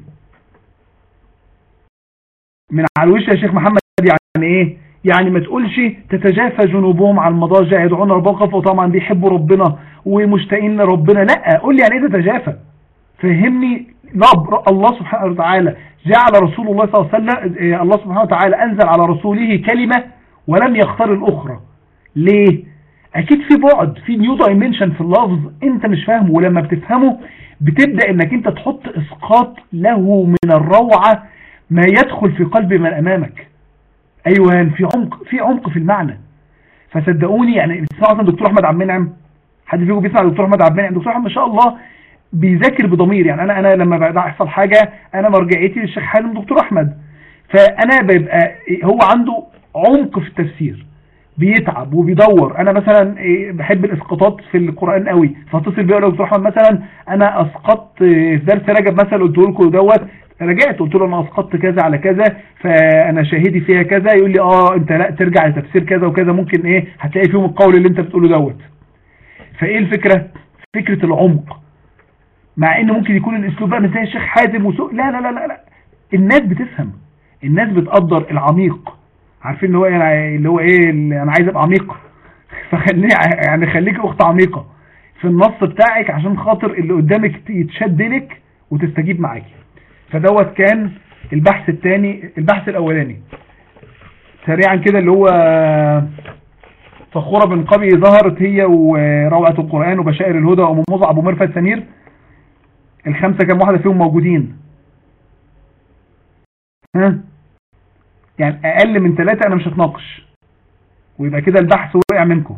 من على الوش يا شيخ محمد يعني ايه يعني ما تقولش تتجافى جنوبهم على المضاجع يدعون ربهم وطبعا بيحبوا ربنا ومشتاقين لربنا لا قول لي يعني ايه تتجافى فهمني الله سبحانه وتعالى جعل رسول الله صلى الله عليه وسلم إيه، الله سبحانه وتعالى انزل على رسوله كلمة ولم يختار الاخرى ليه اكيد في بعد في نيو دايمنشن في اللفظ انت مش فاهمه ولما بتفهمه بتبدأ انك انت تحط اسقاط له من الروعة ما يدخل في قلب من امامك ايوه في عمق في عمق في المعنى فصدقوني يعني بتسمع مثلا دكتور احمد عبد المنعم حد فيكم بيسمع دكتور احمد عبد المنعم دكتور احمد ما شاء الله بيذاكر بضمير يعني انا انا لما يحصل حاجه انا مرجعيتي للشيخ حالم دكتور احمد فانا بيبقى هو عنده عمق في التفسير بيتعب وبيدور انا مثلا إيه، بحب الاسقاطات في القرآن قوي فاتصل بيه دكتور احمد مثلا انا اسقطت في درس رجب مثلا قلت لكم دوت رجعت قلت له انا اسقطت كذا على كذا فانا شهيدي فيها كذا يقول لي اه انت لا ترجع لتفسير كذا وكذا ممكن ايه هتلاقي فيهم القول اللي انت بتقوله دوت فايه الفكرة فكرة العمق مع ان ممكن يكون الاسلوب بقى زي الشيخ حازم وسوء لا لا لا لا لا الناس بتفهم الناس بتقدر العميق عارفين اللي هو ايه اللي هو ايه اللي انا عايز ابقى عميق فخليني يعني خليك اخت عميقة في النص بتاعك عشان خاطر اللي قدامك يتشد لك وتستجيب معاكي فدوت كان البحث الثاني البحث الاولاني سريعا كده اللي هو فخورة بن قبي ظهرت هي وروعة القرآن وبشائر الهدى وأم مصعب ومرفت سمير الخمسة كم واحدة فيهم موجودين ها يعني أقل من ثلاثة أنا مش هتناقش ويبقى كده البحث وقع منكم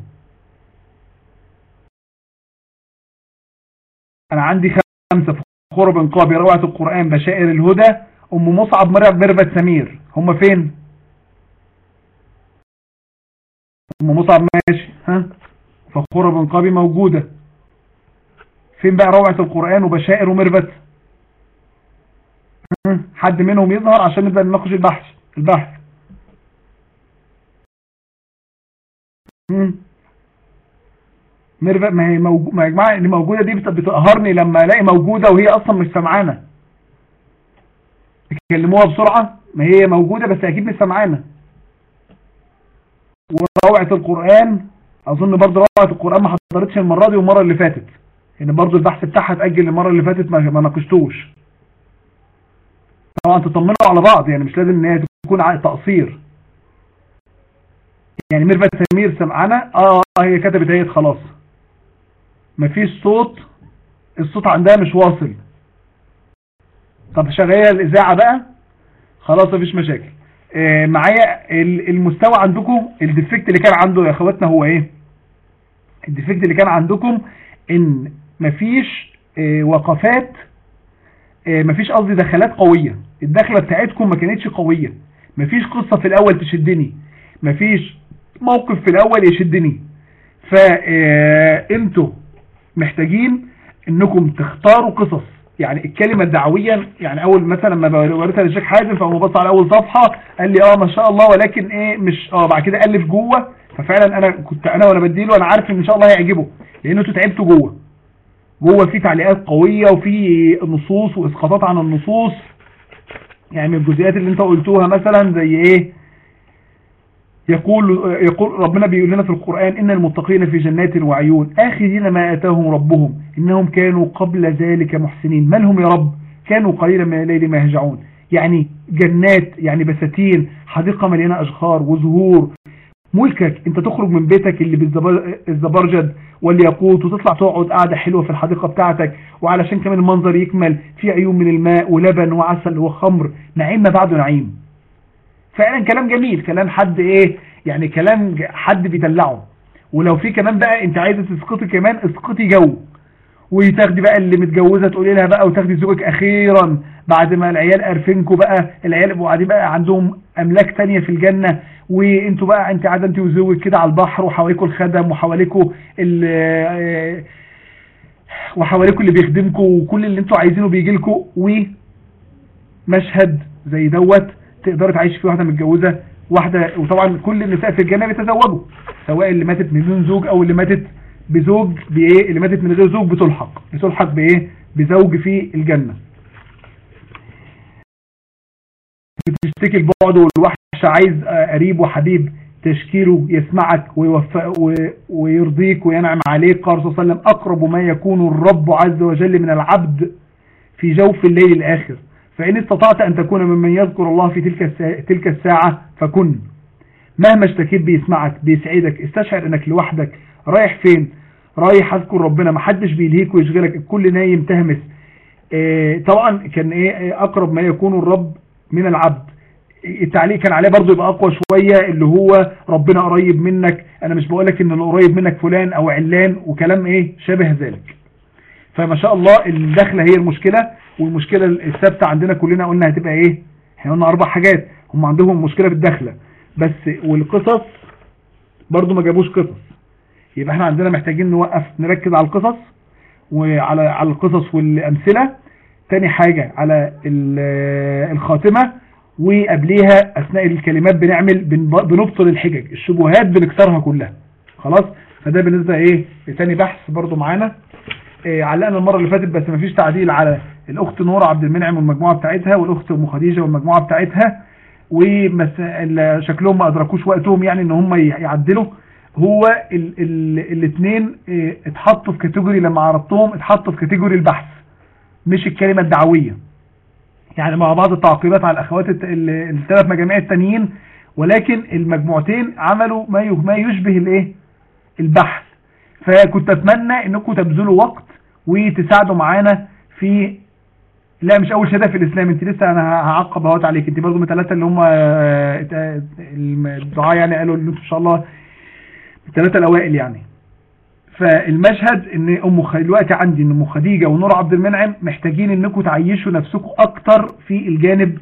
أنا عندي خمسة فخورة بن قابي روعة القرآن بشائر الهدى أم مصعب مرفت سمير هم فين أم مصعب ماشي ها فخورة بن قابي موجودة فين بقى روعة القرآن وبشائر ومرفت حد منهم يظهر عشان نبدأ نناقش البحث البحث ميرفت ما هي موجو... ما يا جماعه اللي موجوده دي بتقهرني لما الاقي موجوده وهي اصلا مش سامعانا تكلموها بسرعه ما هي موجوده بس اكيد مش سامعانا وروعه القران اظن برضه روعه القران ما حضرتش المره دي والمره اللي فاتت يعني برضه البحث بتاعها اتاجل المره اللي فاتت ما, ما ناقشتوش طبعا تطمنوا على بعض يعني مش لازم ان هي تكون تقصير يعني ميرفت سمير سمعنا اه هي كتبت اهيت خلاص مفيش صوت الصوت عندها مش واصل طب شغاله الاذاعه بقى خلاص مفيش مشاكل آه معايا المستوى عندكم الديفكت اللي كان عنده يا اخواتنا هو ايه الديفكت اللي كان عندكم ان مفيش آه وقفات آه مفيش قصدي دخلات قوية الدخلة بتاعتكم ما كانتش قوية مفيش قصة في الاول تشدني مفيش موقف في الاول يشدني فانتوا محتاجين انكم تختاروا قصص يعني الكلمة الدعوية يعني اول مثلا لما وريتها للشيخ حازم فهو بص على اول صفحة قال لي اه ما شاء الله ولكن ايه مش اه بعد كده الف جوه ففعلا انا كنت انا وانا بديله انا عارف ان شاء الله هيعجبه لان انتوا تعبتوا جوه جوه في تعليقات قوية وفي نصوص واسقاطات عن النصوص يعني من الجزئيات اللي انت قلتوها مثلا زي ايه يقول يقول ربنا بيقول لنا في القرآن إن المتقين في جنات وعيون آخذين ما آتاهم ربهم إنهم كانوا قبل ذلك محسنين من هم يا رب كانوا قليلا من الليل ما يهجعون يعني جنات يعني بساتين حديقة مليانة أشجار وزهور ملكك انت تخرج من بيتك اللي بالزبرجد والياقوت وتطلع تقعد قاعدة حلوة في الحديقة بتاعتك وعلشان كمان المنظر يكمل في عيون من الماء ولبن وعسل وخمر نعيم ما بعده نعيم فعلا كلام جميل كلام حد ايه يعني كلام حد بيدلعه ولو في كمان بقى انت عايزه تسقطي كمان اسقطي جو وتاخدي بقى اللي متجوزه تقولي لها بقى وتاخدي زوجك اخيرا بعد ما العيال قرفينكوا بقى العيال يبقوا قاعدين بقى عندهم املاك تانية في الجنه وانتوا بقى انت قاعده انت وزوجك كده على البحر وحواليكوا الخدم وحواليكوا وحواليكوا اللي بيخدمكوا وكل اللي انتوا عايزينه بيجي لكم ومشهد زي دوت تقدر تعيش فيه واحده متجوزه واحده وطبعا كل النساء في الجنه بيتزوجوا سواء اللي ماتت من دون زوج او اللي ماتت بزوج بايه اللي ماتت من غير زوج بتلحق بتلحق بايه بزوج في الجنه بتشتكي البعد والوحش عايز قريب وحبيب تشكيله يسمعك ويوفق ويرضيك وينعم عليك قال صلى الله عليه وسلم أقرب ما يكون الرب عز وجل من العبد في جوف الليل الآخر فإن استطعت أن تكون ممن يذكر الله في تلك تلك الساعة فكن مهما اشتكيت بيسمعك بيسعدك استشعر انك لوحدك رايح فين رايح اذكر ربنا محدش بيلهيك ويشغلك الكل نايم تهمس اه طبعا كان ايه اقرب ما يكون الرب من العبد التعليق كان عليه برضو يبقى اقوى شوية اللي هو ربنا قريب منك انا مش بقولك ان اللي قريب منك فلان او علان وكلام ايه شابه ذلك فما شاء الله الدخلة هي المشكلة والمشكلة الثابتة عندنا كلنا قلنا هتبقى ايه احنا قلنا اربع حاجات هم عندهم مشكلة في الدخلة بس والقصص برضو ما جابوش قصص يبقى احنا عندنا محتاجين نوقف نركز على القصص وعلى على القصص والامثلة تاني حاجة على الخاتمة وقبليها اثناء الكلمات بنعمل بنبطل الحجج الشبهات بنكسرها كلها خلاص فده بالنسبة ايه لتاني بحث برضو معانا إيه علقنا المرة اللي فاتت بس مفيش تعديل على الاخت نورة عبد المنعم والمجموعة بتاعتها والاخت ام خديجة والمجموعة بتاعتها وشكلهم ما ادركوش وقتهم يعني ان هم يعدلوا هو الاثنين ايه اتحطوا في كاتيجوري لما عرضتهم اتحطوا في كاتيجوري البحث مش الكلمة الدعوية يعني مع بعض التعقيبات على الاخوات الثلاث مجاميع التانيين ولكن المجموعتين عملوا ما ما يشبه الايه البحث فكنت اتمنى انكم تبذلوا وقت وتساعدوا معانا في لا مش اول شهاده في الاسلام انت لسه انا هعقب اهوت عليك انت برضه من الثلاثه اللي هم الدعاء يعني قالوا ان شاء الله الثلاثه الاوائل يعني فالمشهد ان ام دلوقتي عندي ان ام خديجه ونور عبد المنعم محتاجين انكم تعيشوا نفسكم اكتر في الجانب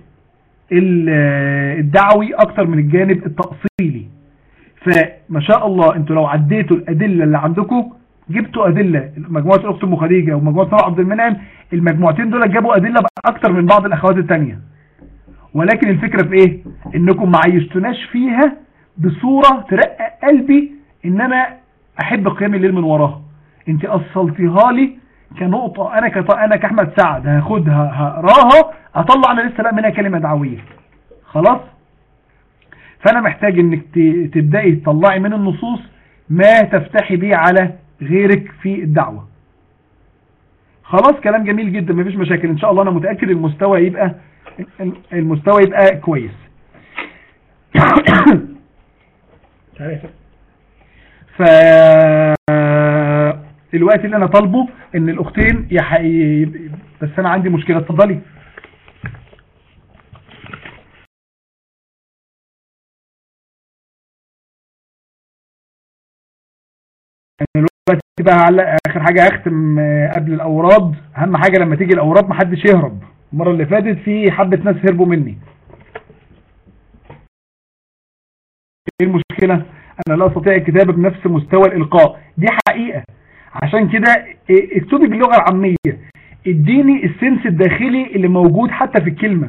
الدعوي اكتر من الجانب التأصيلي فما شاء الله انتوا لو عديتوا الادله اللي عندكم جبتوا ادله مجموعه الاخت ام خديجه ومجموعه نور عبد المنعم المجموعتين دول جابوا ادله اكتر من بعض الاخوات الثانيه ولكن الفكره في ايه انكم ما عيشتوناش فيها بصوره ترقق قلبي ان انا احب قيام الليل من وراها انت اصلتيها لي كنقطه انا كط... انا كاحمد سعد هاخدها هقراها اطلع انا لسه لا منها كلمه دعويه خلاص فانا محتاج انك تبداي تطلعي من النصوص ما تفتحي بيه على غيرك في الدعوه خلاص كلام جميل جدا مفيش مشاكل ان شاء الله انا متاكد المستوى يبقى المستوى يبقى كويس ف الوقت اللي انا طالبه ان الاختين يحقي بس انا عندي مشكله اتفضلي الوقت بقى هعلق اخر حاجه اختم قبل الاوراد اهم حاجه لما تيجي الاوراد محدش يهرب المره اللي فاتت في حبه ناس هربوا مني ايه المشكله انا لا استطيع الكتابة بنفس مستوى الالقاء دي حقيقة عشان كده اكتبي باللغة العامية اديني السنس الداخلي اللي موجود حتى في الكلمة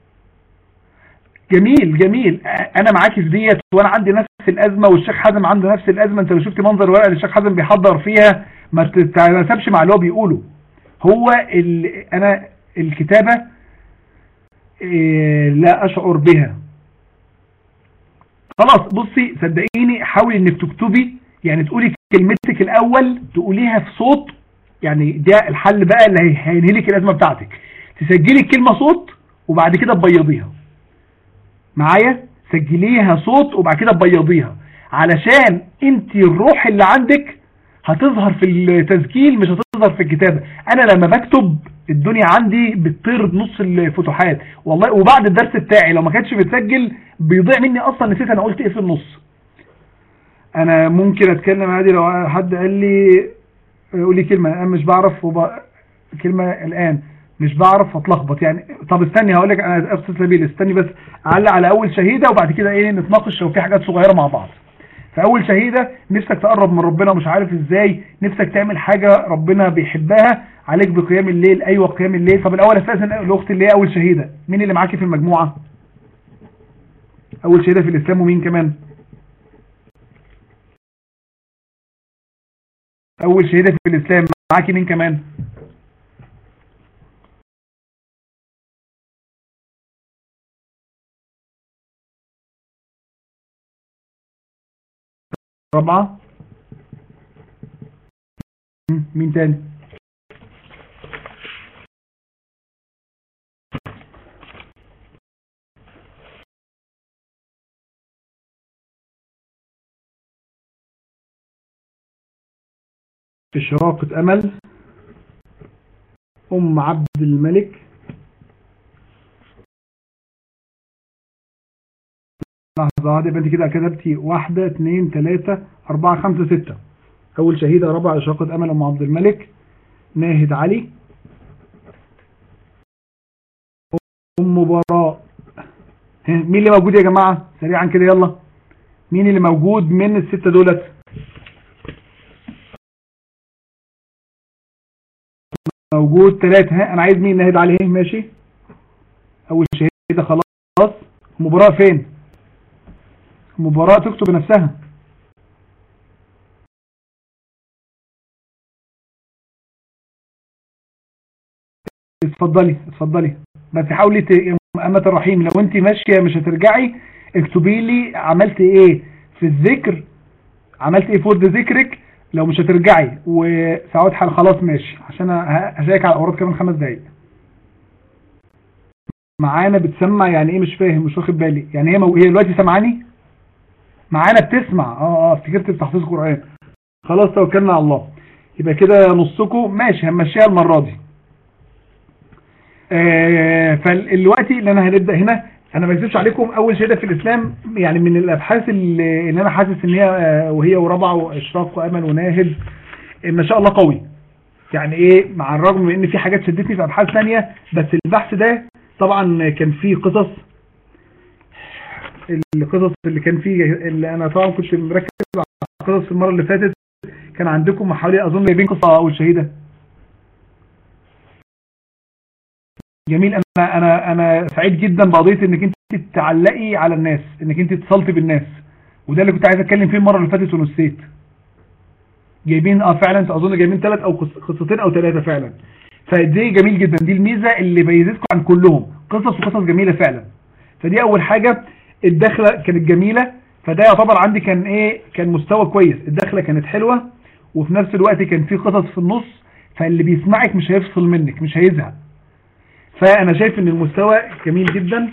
جميل جميل انا معاكي في ديت وانا عندي نفس الازمة والشيخ حازم عنده نفس الازمة انت لو شفت منظر ورقة اللي الشيخ حازم بيحضر فيها ما تتناسبش مع اللي هو بيقوله هو ال... انا الكتابة لا اشعر بها خلاص بصي صدقيني حاولي انك تكتبي يعني تقولي كلمتك الاول تقوليها في صوت يعني ده الحل بقى اللي هينهي لك الازمه بتاعتك تسجلي الكلمه صوت وبعد كده تبيضيها معايا سجليها صوت وبعد كده تبيضيها علشان انت الروح اللي عندك هتظهر في التسجيل مش هتظهر في الكتابة انا لما بكتب الدنيا عندي بتطير نص الفتوحات والله وبعد الدرس بتاعي لو ما كانش بتسجل بيضيع مني اصلا نسيت انا قلت ايه في النص انا ممكن اتكلم عادي لو حد قال لي قولي كلمة انا مش بعرف وب... كلمة الان مش بعرف اتلخبط يعني طب استني هقول لك انا ابسط سبيل استني بس اعلق على اول شهيدة وبعد كده ايه نتناقش لو في حاجات صغيرة مع بعض فاول شهيدة نفسك تقرب من ربنا ومش عارف ازاي نفسك تعمل حاجة ربنا بيحبها عليك بقيام الليل ايوه قيام الليل طب الاول اساسا الاخت اللي هي اول شهيدة مين اللي معاكي في المجموعة اول شهيدة في الاسلام ومين كمان اول شهيدة في الاسلام معاكي مين كمان رابعة مين تاني إشراقة أمل أم عبد الملك لحظة واحدة يبقى انت كده كتبتي واحدة اثنين ثلاثة أربعة خمسة ستة أول شهيدة رابعة إشراقة أمل أم عبد الملك ناهد علي أم براء مين اللي موجود يا جماعة سريعا كده يلا مين اللي موجود من الستة دولت موجود ثلاثة ها أنا عايز مين ناهد عليه ماشي أول شهيدة خلاص مباراة فين مباراة تكتب نفسها اتفضلي اتفضلي بس حاولي أمة الرحيم لو انت ماشية مش هترجعي اكتبي لي عملت ايه في الذكر عملت ايه فود ذكرك لو مش هترجعي وسعود حال خلاص ماشي عشان هشيك على الاوراد كمان خمس دقايق معانا بتسمع يعني ايه مش فاهم مش واخد بالي يعني هي مو... هي دلوقتي سامعاني معانا بتسمع اه اه افتكرت بتحفيظ قرآن خلاص توكلنا على الله يبقى كده نصكم ماشي هنمشيها المرة دي آه فالوقت اللي انا هنبدأ هنا انا ما اكذبش عليكم اول شهاده في الاسلام يعني من الابحاث اللي, اللي انا حاسس ان هي وهي ورابعه واشراق وامل وناهد ما شاء الله قوي يعني ايه مع الرغم من ان في حاجات شدتني في ابحاث ثانيه بس البحث ده طبعا كان فيه قصص القصص اللي كان فيه اللي انا طبعا كنت مركز على القصص المره اللي فاتت كان عندكم حوالي اظن جايبين قصه اول شهيده جميل انا انا انا سعيد جدا بقضيه انك انت تعلقي على الناس انك انت اتصلتي بالناس وده اللي كنت عايز اتكلم فيه المره اللي فاتت ونسيت جايبين اه فعلا اظن جايبين ثلاث او قصتين او ثلاثه فعلا فدي جميل جدا دي الميزه اللي بيزيدكم عن كلهم قصص وقصص جميله فعلا فدي اول حاجه الدخله كانت جميله فده يعتبر عندي كان ايه كان مستوى كويس الدخله كانت حلوه وفي نفس الوقت كان في قصص في النص فاللي بيسمعك مش هيفصل منك مش هيزهق فانا شايف ان المستوى جميل جدا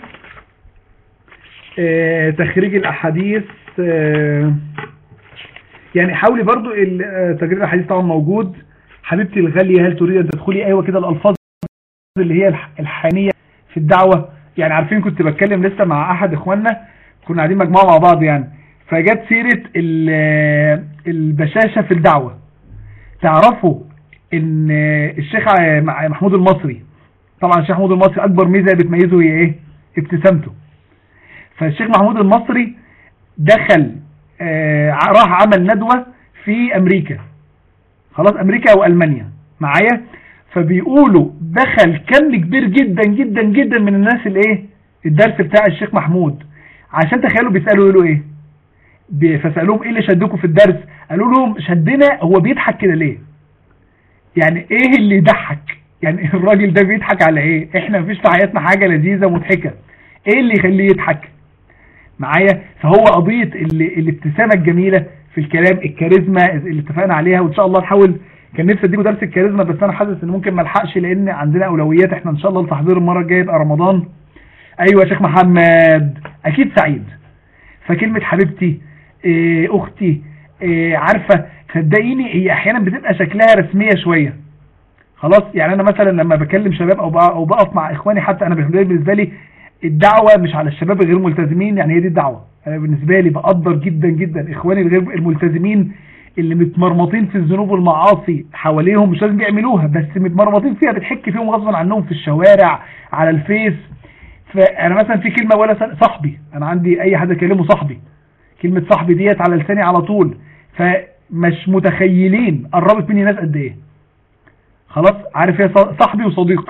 آه تخريج الاحاديث آه يعني حاولي برضو تجريد الاحاديث طبعا موجود حبيبتي الغالية هل تريد ان تدخلي ايوه كده الالفاظ اللي هي الحانية في الدعوة يعني عارفين كنت بتكلم لسه مع احد اخواننا كنا قاعدين مجموعة مع بعض يعني فجت سيرة البشاشة في الدعوة تعرفوا ان الشيخ محمود المصري طبعا الشيخ محمود المصري اكبر ميزة بتميزه هي ايه ابتسامته فالشيخ محمود المصري دخل آه راح عمل ندوة في امريكا خلاص امريكا او المانيا معايا فبيقولوا دخل كم كبير جدا جدا جدا من الناس الايه الدرس بتاع الشيخ محمود عشان تخيلوا بيسألوا يقولوا ايه فسألوهم ايه اللي شدكم في الدرس قالوا لهم شدنا هو بيضحك كده ليه يعني ايه اللي يضحك يعني الراجل ده بيضحك على ايه احنا مفيش في حياتنا حاجة لذيذة مضحكة ايه اللي يخليه يضحك معايا فهو قضية الابتسامة الجميلة في الكلام الكاريزما اللي اتفقنا عليها وان شاء الله نحاول كان نفسي اديكم درس الكاريزما بس انا حاسس ان ممكن ما الحقش لان عندنا اولويات احنا ان شاء الله لتحضير المره الجايه يبقى رمضان ايوه يا شيخ محمد اكيد سعيد فكلمه حبيبتي إيه اختي إيه عارفه صدقيني هي احيانا بتبقى شكلها رسميه شويه خلاص يعني انا مثلا لما بكلم شباب او او بقف مع اخواني حتى انا بالنسبه لي الدعوه مش على الشباب الغير ملتزمين يعني هي دي الدعوه انا بالنسبه لي بقدر جدا جدا اخواني الغير الملتزمين اللي متمرمطين في الذنوب والمعاصي حواليهم مش لازم يعملوها بس متمرمطين فيها بتحك فيهم غصبا عنهم في الشوارع على الفيس فانا مثلا في كلمه ولا صاحبي انا عندي اي حد اكلمه صاحبي كلمه صاحبي ديت على لساني على طول فمش متخيلين قربت مني ناس قد ايه خلاص عارف يا صاحبي وصديقي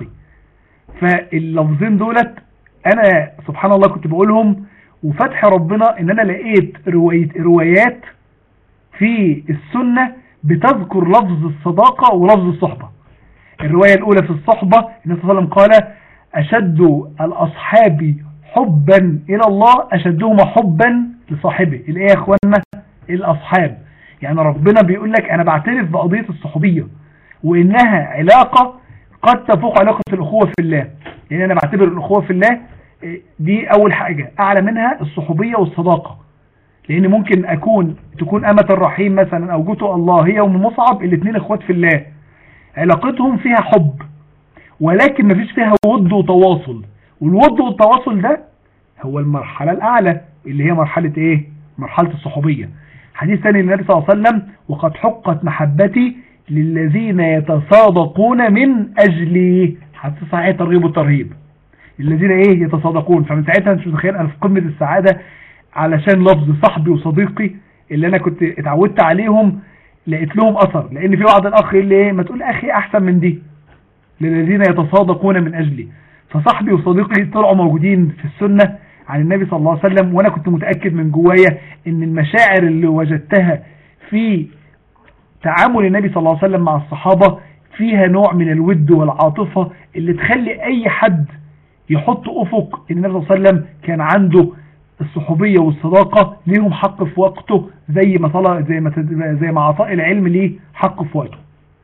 فاللفظين دولت انا سبحان الله كنت بقولهم وفتح ربنا ان انا لقيت روايات في السنة بتذكر لفظ الصداقة ولفظ الصحبة الرواية الأولى في الصحبة النبي صلى الله عليه وسلم قال أشد الأصحاب حبا إلى الله أشدهما حبا لصاحبه الإيه يا أخوانا الأصحاب يعني ربنا بيقول لك أنا بعترف بقضية الصحوبية وإنها علاقة قد تفوق علاقة الأخوة في الله يعني أنا بعتبر الأخوة في الله دي أول حاجة أعلى منها الصحوبية والصداقة لان ممكن اكون تكون امة الرحيم مثلا او جوته الله هي ام مصعب الاثنين اخوات في الله علاقتهم فيها حب ولكن مفيش فيها ود وتواصل والود والتواصل ده هو المرحلة الاعلى اللي هي مرحلة ايه مرحلة الصحوبية حديث ثاني للنبي صلى الله عليه وسلم وقد حقت محبتي للذين يتصادقون من اجلي حديث صحيح ترغيب والترهيب الذين ايه يتصادقون فمن ساعتها انت متخيل انا في قمة السعادة علشان لفظ صاحبي وصديقي اللي انا كنت اتعودت عليهم لقيت لهم اثر لان في بعض الاخ اللي ايه ما تقول اخي احسن من دي للذين يتصادقون من اجلي فصاحبي وصديقي طلعوا موجودين في السنة عن النبي صلى الله عليه وسلم وانا كنت متأكد من جوايا ان المشاعر اللي وجدتها في تعامل النبي صلى الله عليه وسلم مع الصحابة فيها نوع من الود والعاطفة اللي تخلي اي حد يحط افق ان النبي صلى الله عليه وسلم كان عنده الصحوبية والصداقة ليهم حق في وقته زي ما طلع زي ما زي ما عطاء العلم ليه حق في وقته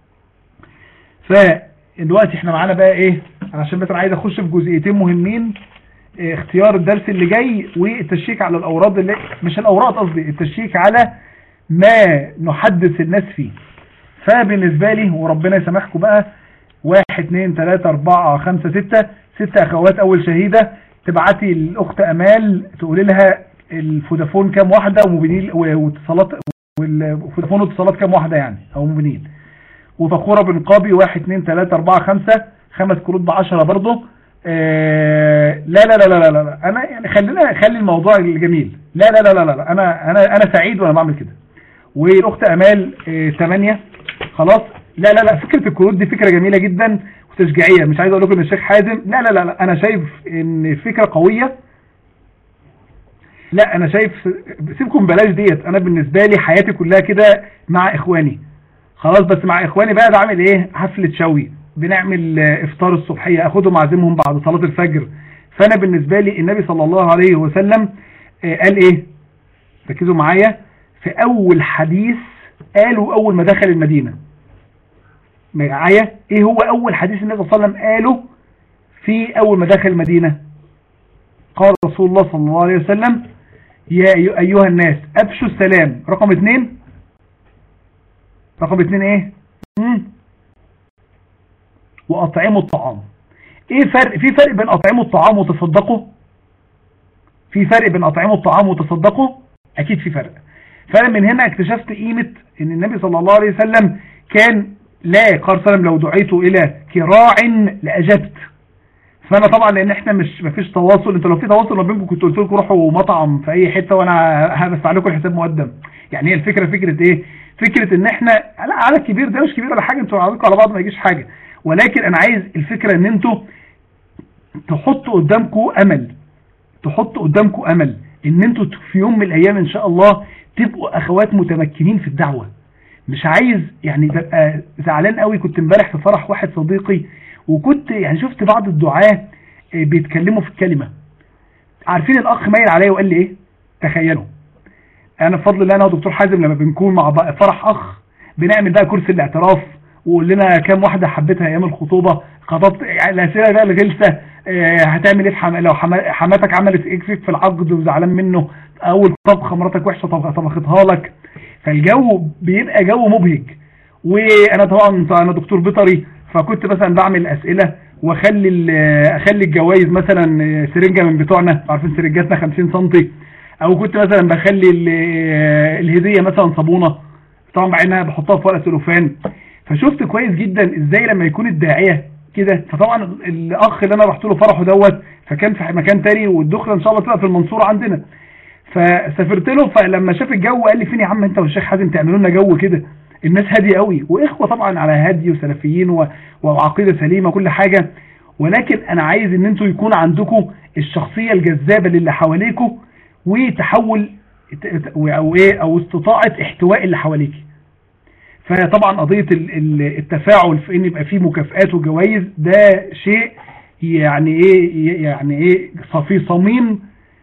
فدلوقتي احنا معانا بقى ايه انا عشان مثلا عايز اخش في جزئيتين مهمين اه اختيار الدرس اللي جاي والتشيك على الاوراد اللي مش الاوراد قصدي التشيك على ما نحدث الناس فيه فبالنسبة لي وربنا يسامحكم بقى واحد اتنين تلاتة اربعة خمسة ستة ستة اخوات اول شهيدة تبعتي الاخت امال تقولي لها الفودافون كام واحدة وموبينيل واتصالات والفودافون واتصالات كام واحدة يعني او موبينيل وفخورة بنقابي واحد اتنين تلاتة اربعة خمسة خمس كروت بعشرة برضه آه لا لا لا لا لا لا انا يعني خلينا خلي الموضوع الجميل لا لا لا لا لا انا انا انا سعيد وانا بعمل كده والاخت امال آه 8 خلاص لا لا لا فكرة الكروت دي فكرة جميلة جدا وتشجيعية مش عايز اقول لكم ان الشيخ حازم لا لا لا, لا انا شايف ان فكرة قوية لا انا شايف سيبكم بلاش ديت انا بالنسبة لي حياتي كلها كده مع اخواني خلاص بس مع اخواني بقى بعمل ايه حفلة شوي بنعمل افطار الصبحية اخدهم اعزمهم بعد صلاة الفجر فانا بالنسبة لي النبي صلى الله عليه وسلم قال ايه ركزوا معايا في اول حديث قالوا اول ما دخل المدينة معايا ايه هو اول حديث النبي صلى الله عليه وسلم قاله في اول ما دخل المدينة قال رسول الله صلى الله عليه وسلم يا ايها الناس ابشوا السلام رقم اتنين رقم اتنين ايه مم. واطعموا الطعام ايه فرق في فرق بين اطعموا الطعام وتصدقوا في فرق بين اطعموا الطعام وتصدقوا اكيد في فرق فانا من هنا اكتشفت قيمة ان النبي صلى الله عليه وسلم كان لا قال سلم لو دعيت الى كراع لاجبت فانا طبعا لان احنا مش مفيش تواصل انت لو في تواصل ما بينكم كنت قلت لكم روحوا مطعم في اي حته وانا هدفع لكم الحساب مقدم يعني هي الفكره فكره ايه فكره ان احنا لا عدد كبير ده مش كبير ولا حاجه انتوا عددكم على بعض ما يجيش حاجه ولكن انا عايز الفكره ان انتوا تحطوا قدامكم امل تحطوا قدامكم امل ان انتوا في يوم من الايام ان شاء الله تبقوا اخوات متمكنين في الدعوه مش عايز يعني ببقى زعلان قوي كنت امبارح في فرح واحد صديقي وكنت يعني شفت بعض الدعاة بيتكلموا في الكلمة عارفين الاخ مايل عليا وقال لي ايه تخيلوا انا بفضل الله انا ودكتور حازم لما بنكون مع بقى فرح اخ بنعمل بقى كرسي الاعتراف وقول لنا كام واحده حبيتها ايام الخطوبه خطبت الاسئله بقى الغلسه آه، هتعمل ايه في حم... لو حما... حماتك عملت ايه فيك في العقد وزعلان منه اول طبخه مراتك وحشه طب- طبختها لك فالجو بيبقى جو مبهج وانا طبعا انا دكتور بيطري فكنت مثلا بعمل اسئله واخلي ال- اخلي الجوائز مثلا سرنجه من بتوعنا عارفين سرنجاتنا 50 سم او كنت مثلا بخلي ال- الهديه مثلا صابونه طبعا مع انها بحطها في ورقه سلوفان فشفت كويس جدا ازاي لما يكون الداعيه كده فطبعا الاخ اللي انا رحت له فرحه دوت فكان في مكان تاني والدخله ان شاء الله تبقى في المنصوره عندنا فسافرت له فلما شاف الجو قال لي فين يا عم انت والشيخ حازم تعملوا لنا جو كده الناس هاديه قوي واخوه طبعا على هدي وسلفيين و- وعقيده سليمه كل حاجه ولكن انا عايز ان انتوا يكون عندكم الشخصيه الجذابه للي حواليكم وتحول او ايه او استطاعه احتواء اللي حواليك فطبعا قضيه ال- ال- التفاعل في ان يبقى فيه مكافآت وجوائز ده شيء يعني ايه يعني ايه في صميم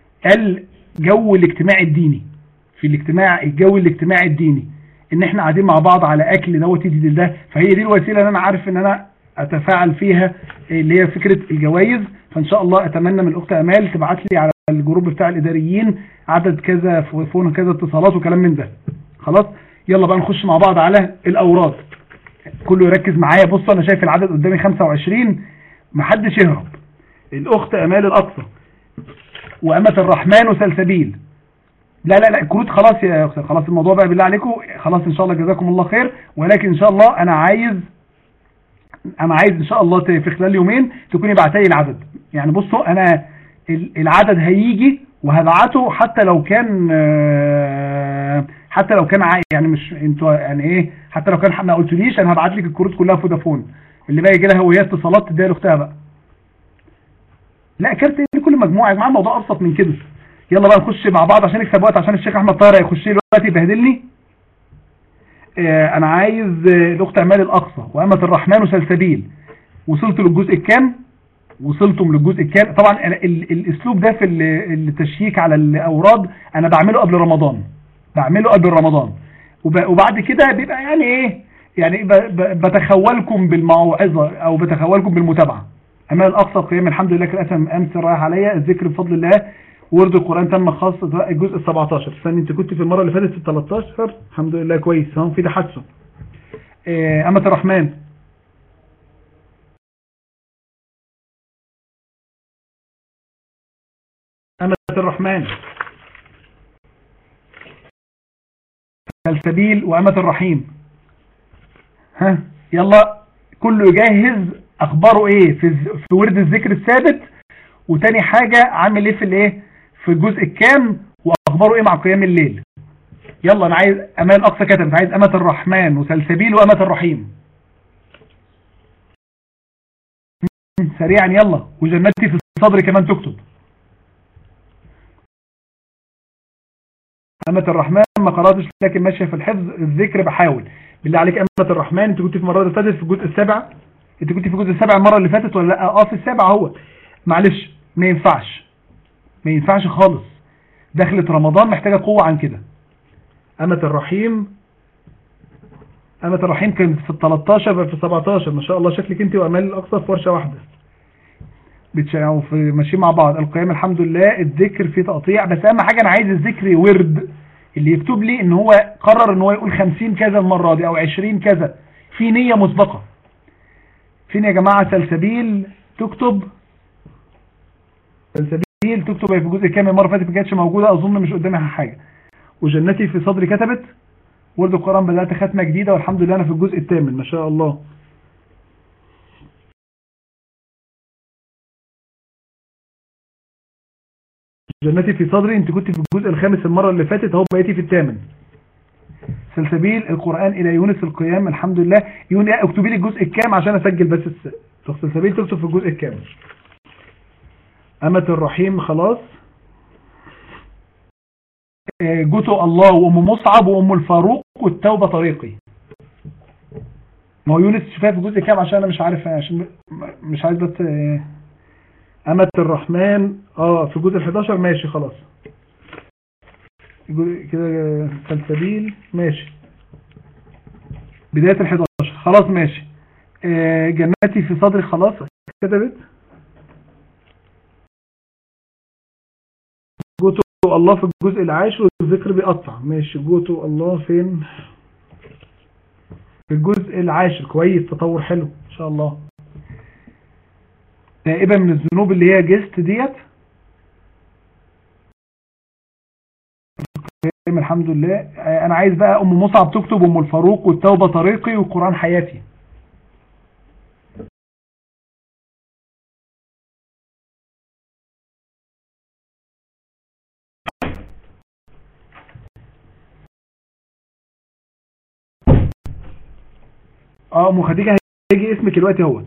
الجو الاجتماعي الديني في الاجتماع الجو الاجتماعي الديني ان احنا قاعدين مع بعض على اكل دوت يدي ده فهي دي الوسيله اللي انا عارف ان انا اتفاعل فيها اللي هي فكره الجوائز فان شاء الله اتمنى من الاخت امال تبعت لي على الجروب بتاع الاداريين عدد كذا فون كذا اتصالات وكلام من ده خلاص يلا بقى نخش مع بعض على الاوراد كله يركز معايا بص انا شايف العدد قدامي 25 محدش يهرب الاخت امال الاقصى وامة الرحمن وسلسبيل لا لا لا الكروت خلاص يا اخت خلاص الموضوع بقى بالله عليكم خلاص ان شاء الله جزاكم الله خير ولكن ان شاء الله انا عايز انا عايز ان شاء الله ت- في خلال يومين تكوني بعتي لي العدد يعني بصوا انا ال- العدد هيجي وهبعته حتى لو كان آه، حتى لو كان عا- يعني مش انتوا يعني ايه حتى لو كان ما قلتليش انا هبعت لك الكروت كلها فودافون اللي بقى يجي لها هويات اتصالات تديها لاختها بقى لا كارت لكل مجموعه يا جماعه الموضوع ابسط من كده يلا بقى نخش مع بعض عشان نكسب وقت عشان الشيخ احمد طاهر هيخش لي دلوقتي يبهدلني آه، انا عايز آه، الاخت امال الاقصى وامة الرحمن وسلسبيل وصلت للجزء الكام وصلتم للجزء الكام طبعا أنا ال- الاسلوب ده في ال- التشييك على الاوراد انا بعمله قبل رمضان بعمله قبل رمضان وب- وبعد كده بيبقى يعني ايه يعني ب- ب- بتخولكم بالموعظه او بتخولكم بالمتابعه امال الاقصى القيام الحمد لله كان اسم امس رايح عليا الذكر بفضل الله ورد القران تم خاص الجزء ال 17 استني انت كنت في المره اللي فاتت في ال 13 الحمد لله كويس اهو في تحسن آه، امة الرحمن أمة الرحمن سلسبيل وأمة الرحيم ها يلا كله يجهز أخباره إيه في, الز- في ورد الذكر الثابت وتاني حاجة عامل إيه في الإيه في الجزء الكام وأخباره إيه مع قيام الليل يلا أنا عايز أمال أقصى كتب عايز أمة الرحمن وسلسبيل وأمة الرحيم سريعا يلا وجنتي في الصدر كمان تكتب أمة الرحمن ما قرأتش لكن ماشية في الحفظ الذكر بحاول بالله عليك أمة الرحمن انت كنت في المرة اللي فاتت في الجزء السابع انت كنت في الجزء السابع المرة اللي فاتت ولا لا اه في السابع هو معلش ما ينفعش ما ينفعش خالص دخلت رمضان محتاجة قوة عن كده أمة الرحيم أمة الرحيم كانت في ال 13 بقى في ال 17 ما شاء الله شكلك انت وأمال الأقصى في ورشة واحدة بتشاو في ماشيين مع بعض القيام الحمد لله الذكر فيه تقطيع بس اهم حاجه انا عايز الذكر ورد اللي يكتب لي ان هو قرر ان هو يقول 50 كذا المره دي او 20 كذا في نيه مسبقه فين يا جماعه سلسبيل تكتب سلسبيل تكتب هي في الجزء كام المره اللي فاتت ما كانتش موجوده اظن مش قدامها حاجه وجنتي في صدري كتبت ورد القران بدات ختمه جديده والحمد لله انا في الجزء الثامن ما شاء الله جنتي في صدري انت كنت في الجزء الخامس المرة اللي فاتت اهو بقيتي في الثامن سلسبيل القرآن إلى يونس القيام الحمد لله يون اكتبي لي الجزء الكام عشان أسجل بس الس... سلسبيل تكتب في الجزء الكام أمة الرحيم خلاص آه، جوتو الله وأم مصعب وأم الفاروق والتوبة طريقي ما هو يونس شفاها في الجزء كام عشان أنا مش عارف عشان مش عايز بس آه، أمة الرحمن اه في الجزء ال 11 ماشي خلاص كده سلسبيل ماشي بداية ال 11 خلاص ماشي آه، جناتي في صدري خلاص كتبت جوتو الله في الجزء العاشر والذكر بيقطع ماشي جوتو الله فين في الجزء العاشر كويس تطور حلو ان شاء الله تائبة من الذنوب اللي هي جست ديت الحمد لله آه، انا عايز بقى ام مصعب تكتب ام الفاروق والتوبة طريقي والقرآن حياتي اه ام خديجه هيجي اسمك دلوقتي اهوت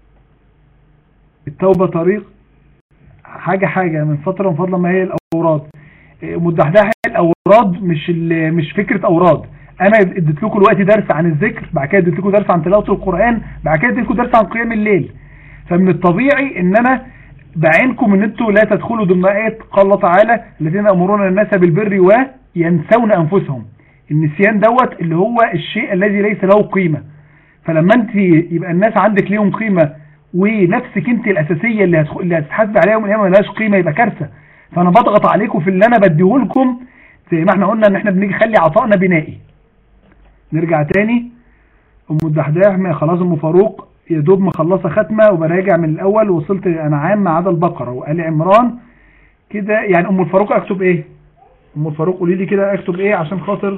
التوبه طريق حاجه حاجه من فتره من فضل ما هي الاوراد مدحدح الاوراد مش مش فكره اوراد انا اديت لكم دلوقتي درس عن الذكر بعد كده اديت لكم درس عن تلاوه القران بعد كده اديت لكم درس عن قيام الليل فمن الطبيعي ان انا بعينكم ان انتوا لا تدخلوا ضمن ايه قال الله تعالى الذين يامرون الناس بالبر وينسون انفسهم النسيان دوت اللي هو الشيء الذي ليس له قيمه فلما انت يبقى الناس عندك ليهم قيمة ونفسك انت الاساسية اللي اللي هتتحاسب عليها يوم القيامه ملهاش قيمة يبقى كارثة فانا بضغط عليكم في اللي انا بديه لكم زي ما احنا قلنا ان احنا بنيجي نخلي عطائنا بنائي نرجع تاني ام الدحداح خلاص ام فاروق يا دوب مخلصه ختمه وبراجع من الاول وصلت انعام ما عدا البقره وال عمران كده يعني ام الفاروق اكتب ايه ام الفاروق قولي لي كده اكتب ايه عشان خاطر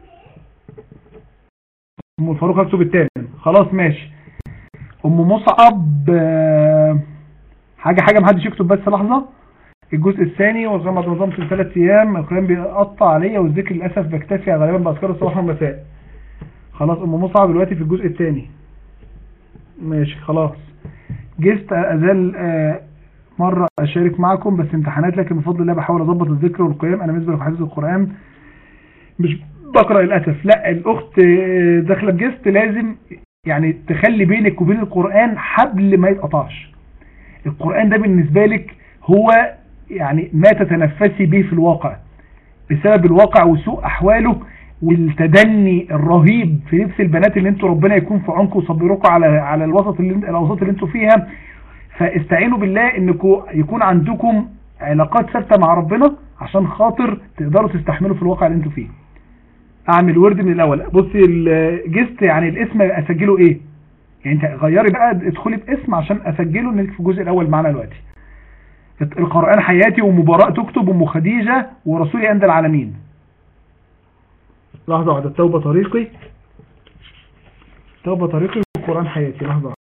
ام الفاروق اكتب الثامن خلاص ماشي ام مصعب آه، حاجة حاجة محدش يكتب بس لحظة الجزء الثاني وغمض نظام في ثلاث ايام القيام بيقطع عليا والذكر للاسف بكتفي غالبا باذكار الصباح والمساء خلاص ام مصعب دلوقتي في الجزء الثاني ماشي خلاص جست ازال آه، مرة اشارك معكم بس امتحانات لكن بفضل الله بحاول اضبط الذكر والقيام انا بالنسبة لحفظ القرآن مش بقرأ للأسف لا الأخت داخلة بجست لازم يعني تخلي بينك وبين القرآن حبل ما يتقطعش القرآن ده بالنسبة لك هو يعني ما تتنفسي به في الواقع بسبب الواقع وسوء أحواله والتدني الرهيب في نفس البنات اللي انتوا ربنا يكون في عنكم وصبروكم على على الوسط اللي الاوساط اللي انتوا فيها فاستعينوا بالله انكم يكون عندكم علاقات ثابته مع ربنا عشان خاطر تقدروا تستحملوا في الواقع اللي انتوا فيه اعمل ورد من الاول بصي الجست يعني الاسم اسجله ايه يعني انت غيري بقى ادخلي باسم عشان اسجله انك في الجزء الاول معانا دلوقتي القرآن حياتي ومباراة تكتب ام خديجة ورسولي عند العالمين لحظة واحدة التوبة طريقي توبة طريقي والقرآن حياتي لحظة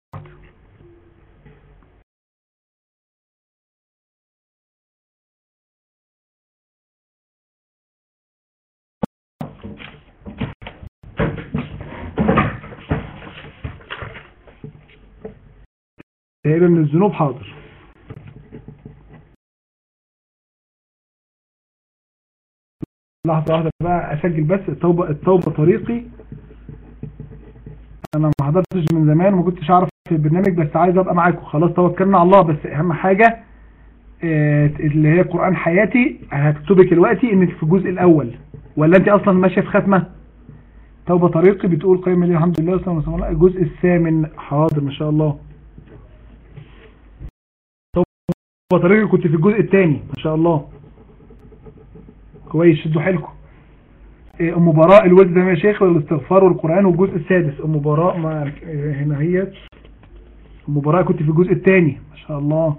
تقريبا من الذنوب حاضر لحظة واحدة بقى اسجل بس التوبة التوبة طريقي انا ما حضرتش من زمان وما كنتش اعرف في البرنامج بس عايز ابقى معاكم خلاص توكلنا على الله بس اهم حاجة آه، اللي هي قرآن حياتي هكتبك دلوقتي انك في الجزء الاول ولا انت اصلا ماشية في ختمة توبة طريقي بتقول قيمة لي الحمد لله والسلام على الجزء الثامن حاضر ما شاء الله طريقي كنت في الجزء الثاني ما شاء الله كويس شدوا حيلكم إيه، ام براء الوجد ده يا شيخ والاستغفار والقرآن والجزء السادس ام براء ما هنا هي ام براء كنت في الجزء الثاني ما شاء الله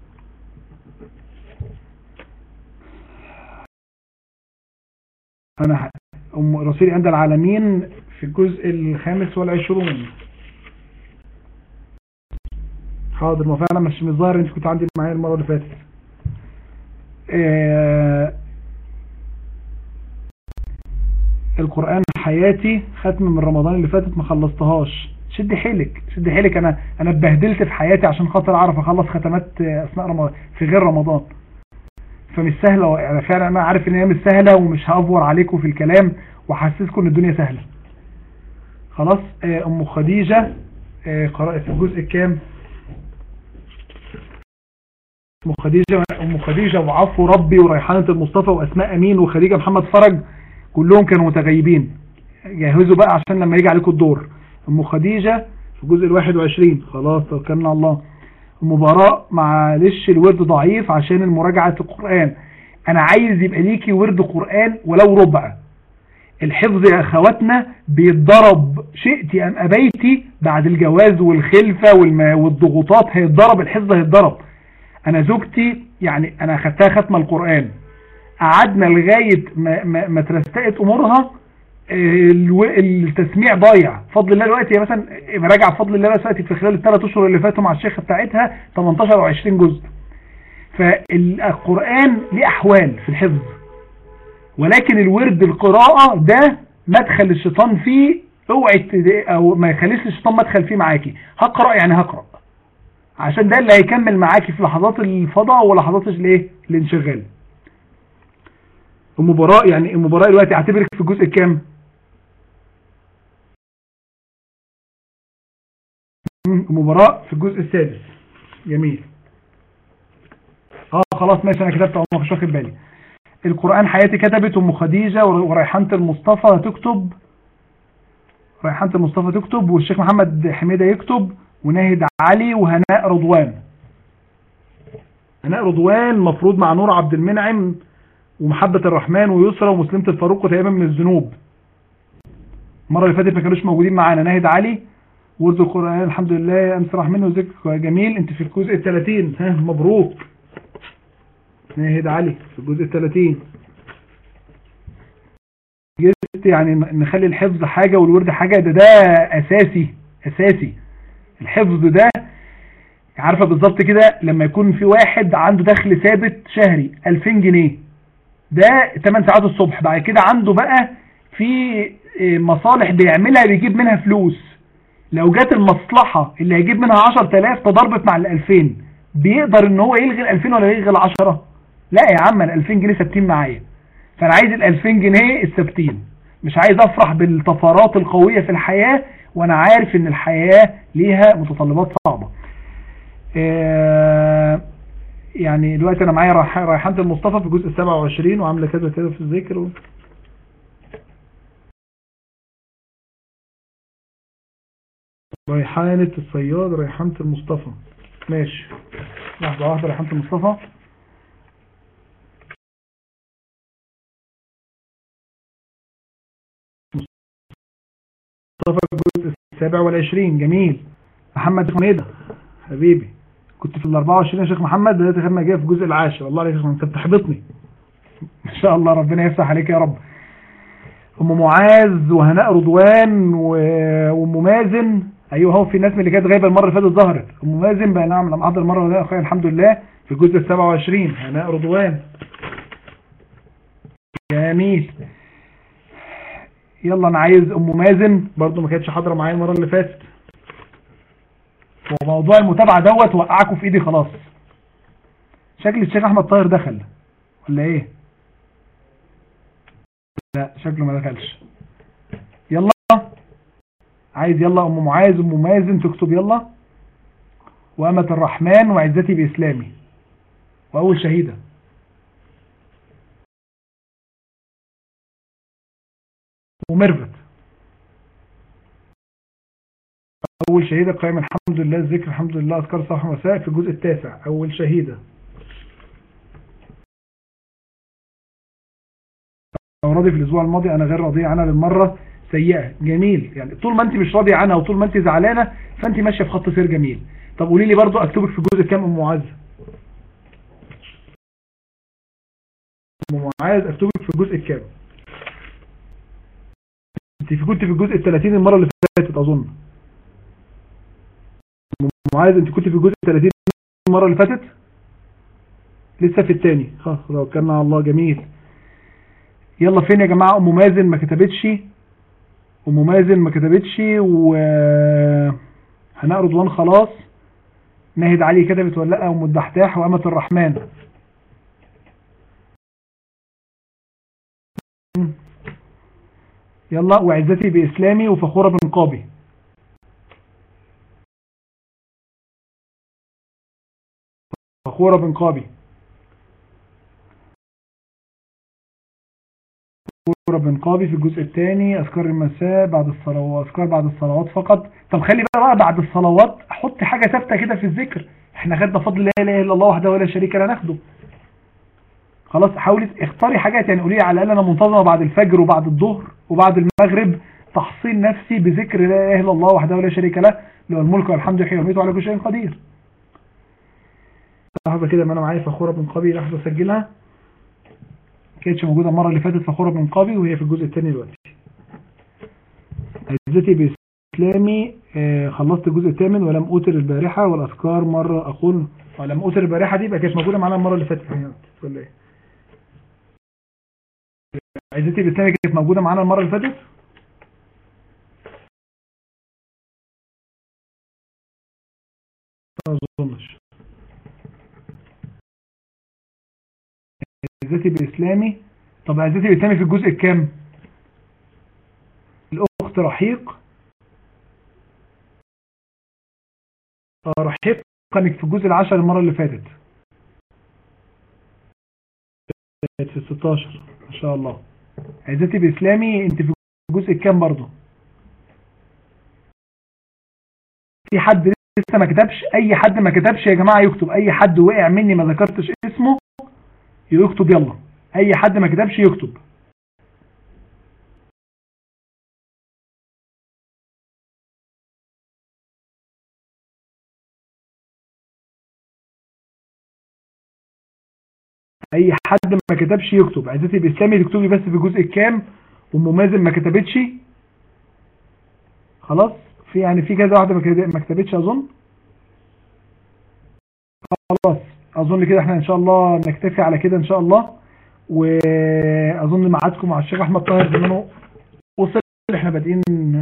انا ام رسول عند العالمين في الجزء الخامس والعشرون حاضر ما فعلا مش الظاهر انت كنت عندي معايا المرة اللي فاتت آه القرآن حياتي ختم من رمضان اللي فاتت ما خلصتهاش شد حيلك شد حيلك انا انا اتبهدلت في حياتي عشان خاطر اعرف اخلص ختمات اثناء رمضان في غير رمضان فمش سهلة يعني فعلا انا عارف ان هي مش سهلة ومش هافور عليكم في الكلام وحسسكم ان الدنيا سهلة خلاص آه، ام خديجة آه، قرأت الجزء الكام ام خديجة ام خديجة وعفو ربي وريحانة المصطفى واسماء امين وخديجة محمد فرج كلهم كانوا متغيبين جهزوا بقى عشان لما يجي عليكم الدور ام خديجة في الجزء الواحد وعشرين خلاص توكلنا على الله المباراة معلش الورد ضعيف عشان المراجعة القرآن انا عايز يبقى ليكي ورد قرآن ولو ربع الحفظ يا اخواتنا بيتضرب شئتي ام ابيتي بعد الجواز والخلفة والضغوطات هيتضرب الحفظ هيتضرب انا زوجتي يعني انا اخدتها ختمة القرآن قعدنا لغاية ما, ما, ما ترستقت امورها التسميع ضايع فضل الله دلوقتي مثلا راجع بفضل الله دلوقتي في خلال الثلاث اشهر اللي فاتوا مع الشيخه بتاعتها 18 او 20 جزء فالقرآن ليه احوال في الحفظ ولكن الورد القراءة ده مدخل الشيطان فيه اوعي او ما يخليش الشيطان مدخل فيه معاكي هقرأ يعني هقرأ عشان ده اللي هيكمل معاكي في لحظات الفضاء ولحظات الايه الانشغال المباراة يعني المباراة دلوقتي اعتبرك في الجزء الكام المباراة في الجزء السادس جميل اه خلاص ماشي انا كتبت ما مش واخد بالي القرآن حياتي كتبت ام خديجة وريحانة المصطفى تكتب ريحانة المصطفى تكتب والشيخ محمد حميدة يكتب وناهد علي وهناء رضوان هناء رضوان مفروض مع نور عبد المنعم ومحبة الرحمن ويسرى ومسلمة الفاروق وتقريبا من الذنوب المرة اللي فاتت ما كانوش موجودين معانا ناهد علي ورد القرآن الحمد لله أمس راح منه ذكر جميل انت في الجزء الثلاثين ها مبروك ناهد علي في الجزء الثلاثين جزت يعني نخلي الحفظ حاجة والورد حاجة ده ده أساسي أساسي الحفظ ده عارفة بالظبط كده لما يكون في واحد عنده دخل ثابت شهري 2000 جنيه ده 8 ساعات الصبح بعد كده عنده بقى في مصالح بيعملها بيجيب منها فلوس لو جات المصلحة اللي هيجيب منها 10000 تضربت مع ال 2000 بيقدر ان هو يلغي ال 2000 ولا يلغي ال 10 لا يا عم ال 2000 جنيه ثابتين معايا فانا عايز ال 2000 جنيه الثابتين مش عايز افرح بالطفرات القوية في الحياة وانا عارف ان الحياة ليها متطلبات صعبة يعني دلوقتي انا معايا ريحانة المصطفى في الجزء 27 وعامله كذا كذا في الذكر و... ريحانة الصياد ريحانة المصطفى ماشي لحظة واحدة ريحانة المصطفى مصطفى الجزء السابع والعشرين جميل محمد حميدة حبيبي كنت في ال 24 يا شيخ محمد دلوقتي خدنا جاي في الجزء العاشر والله يا شيخ انت بتحبطني ان شاء الله ربنا يفتح عليك يا رب ام معاذ وهناء رضوان وام مازن ايوه هو في ناس من اللي كانت غايبه المره اللي فاتت ظهرت ام مازن بقى نعم لما حضر المره اللي اخويا الحمد لله في الجزء ال 27 هناء رضوان جميل يلا انا عايز ام مازن برضو ما كانتش حاضره معايا المره اللي فاتت وموضوع المتابعة دوت وقعكم في ايدي خلاص شكل الشيخ احمد طاهر دخل ولا ايه لا شكله ما دخلش يلا عايز يلا ام معاذ ام مازن تكتب يلا وامة الرحمن وعزتي باسلامي واول شهيدة ومرفت أول شهيدة قائم الحمد لله الذكر الحمد لله أذكار صباح ومساء في الجزء التاسع أول شهيدة راضي في الأسبوع الماضي أنا غير راضي عنها بالمرة سيئة جميل يعني طول ما أنت مش راضي عنها وطول ما أنت زعلانة فأنت ماشية في خط سير جميل طب قولي لي برضو أكتبك في الجزء كام أم معاذ أم معاذ أكتبك في الجزء الكام أنت كنت في الجزء الثلاثين المرة اللي فاتت أظن معاذ انت كنت في الجزء 30 المرة اللي فاتت لسه في الثاني خلاص توكلنا على الله جميل يلا فين يا جماعة ام مازن ما كتبتش ام مازن ما كتبتش و هناء رضوان خلاص ناهد علي كتبت ولا لا ام الدحداح وامة الرحمن يلا وعزتي باسلامي وفخورة بنقابي فخورة بن قابي فخورة بن قابي في الجزء الثاني أذكار المساء بعد الصلوات أذكار بعد الصلوات فقط طب خلي بقى بعد الصلوات حط حاجة ثابتة كده في الذكر احنا خدنا فضل لا اله الا الله وحده ولا شريك له ناخده خلاص حاولي اختاري حاجات يعني قولي على الاقل انا منتظمه بعد الفجر وبعد الظهر وبعد المغرب تحصين نفسي بذكر لا اله الا الله وحده ولا شريك له له الملك والحمد لله ويميت على كل شيء قدير لحظه كده ما انا معايا فخوره بن قابي لحظه اسجلها كانتش موجوده المره اللي فاتت فخوره بن قابي وهي في الجزء الثاني دلوقتي عزتي باسلامي آه خلصت الجزء الثامن ولم اوتر البارحه والاذكار مره اقول ولم اوتر البارحه دي بقى كانت موجوده معانا المره اللي فاتت ولا ايه عزتي باسلامي كانت موجوده معانا المره اللي فاتت ما اظنش عزتي باسلامي طب عزتي باسلامي في الجزء الكام الاخت رحيق اه رحيق كانت في الجزء العاشر المره اللي فاتت كانت في 16 ما شاء الله عزتي باسلامي انت في الجزء الكام برضه في حد لسه ما كتبش اي حد ما كتبش يا جماعه يكتب اي حد وقع مني ما ذكرتش اسمه يكتب يلا اي حد ما كتبش يكتب اي حد ما كتبش يكتب عزتي باسلامي تكتب لي بس في الجزء الكام ام مازن ما كتبتش خلاص في يعني في كذا واحده ما كتبتش اظن خلاص اظن كده احنا ان شاء الله نكتفي على كده ان شاء الله واظن ميعادكم مع الشيخ احمد طاهر زمانه وصل احنا بادئين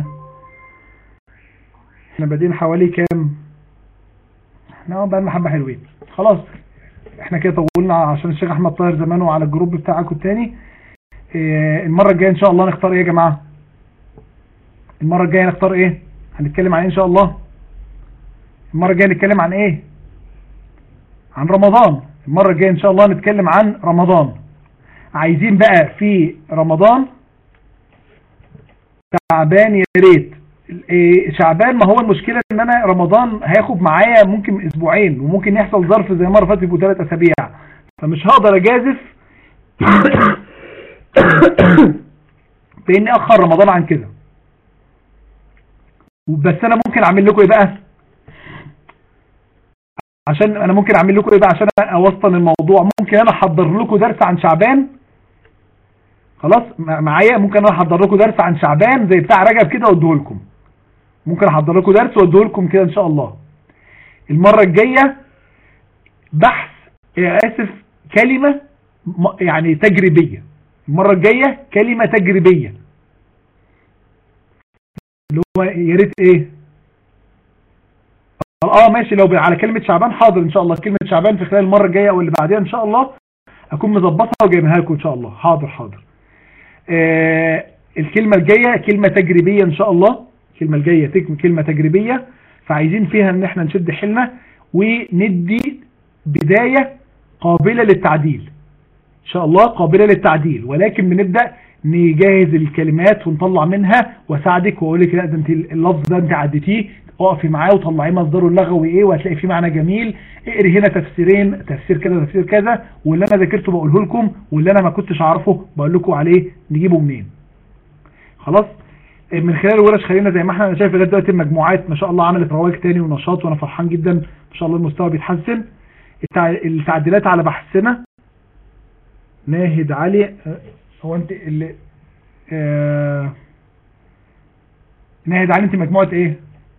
احنا بادئين حوالي كام احنا بقى لنا حبه حلوين خلاص احنا كده طولنا عشان الشيخ احمد طاهر زمانه على الجروب بتاعكم التاني اه المره الجايه ان شاء الله نختار ايه يا جماعه المره الجايه نختار ايه هنتكلم عن ايه ان شاء الله المره الجايه نتكلم عن ايه عن رمضان المرة الجاية ان شاء الله نتكلم عن رمضان عايزين بقى في رمضان شعبان يا ريت شعبان ما هو المشكلة ان انا رمضان هياخد معايا ممكن اسبوعين وممكن يحصل ظرف زي مرة فاتت يبقوا ثلاث اسابيع فمش هقدر اجازف باني اخر رمضان عن كده بس انا ممكن اعمل لكم ايه بقى عشان انا ممكن اعمل لكم ايه بقى عشان اوسطن الموضوع ممكن انا احضر لكم درس عن شعبان خلاص معايا ممكن انا احضر لكم درس عن شعبان زي بتاع رجب كده واديه لكم ممكن احضر لكم درس واديه لكم كده ان شاء الله المره الجايه بحث اسف كلمه يعني تجريبيه المره الجايه كلمه تجريبيه اللي هو يا ريت ايه اه ماشي لو على كلمة شعبان حاضر ان شاء الله كلمة شعبان في خلال المرة الجاية او اللي بعديها ان شاء الله اكون مظبطها وجايبها لكم ان شاء الله حاضر حاضر آه الكلمة الجاية كلمة تجريبية ان شاء الله الكلمة الجاية كلمة تجريبية فعايزين فيها ان احنا نشد حيلنا وندي بداية قابلة للتعديل ان شاء الله قابلة للتعديل ولكن بنبدأ نجهز الكلمات ونطلع منها واساعدك واقول لك لا ده انت اللفظ ده انت عديتيه اقفي معاه وطلعيه مصدره اللغوي ايه وهتلاقي فيه معنى جميل اقري هنا تفسيرين تفسير كذا تفسير كذا واللي انا ذاكرته بقوله لكم واللي انا ما كنتش اعرفه بقول لكم عليه نجيبه منين خلاص من خلال الورش خلينا زي ما احنا انا شايف لغايه دلوقتي المجموعات ما شاء الله عملت رواج تاني ونشاط وانا فرحان جدا ما شاء الله المستوى بيتحسن التعديلات على بحثنا ناهد علي هو انت اللي اه ناهد علي انت مجموعه ايه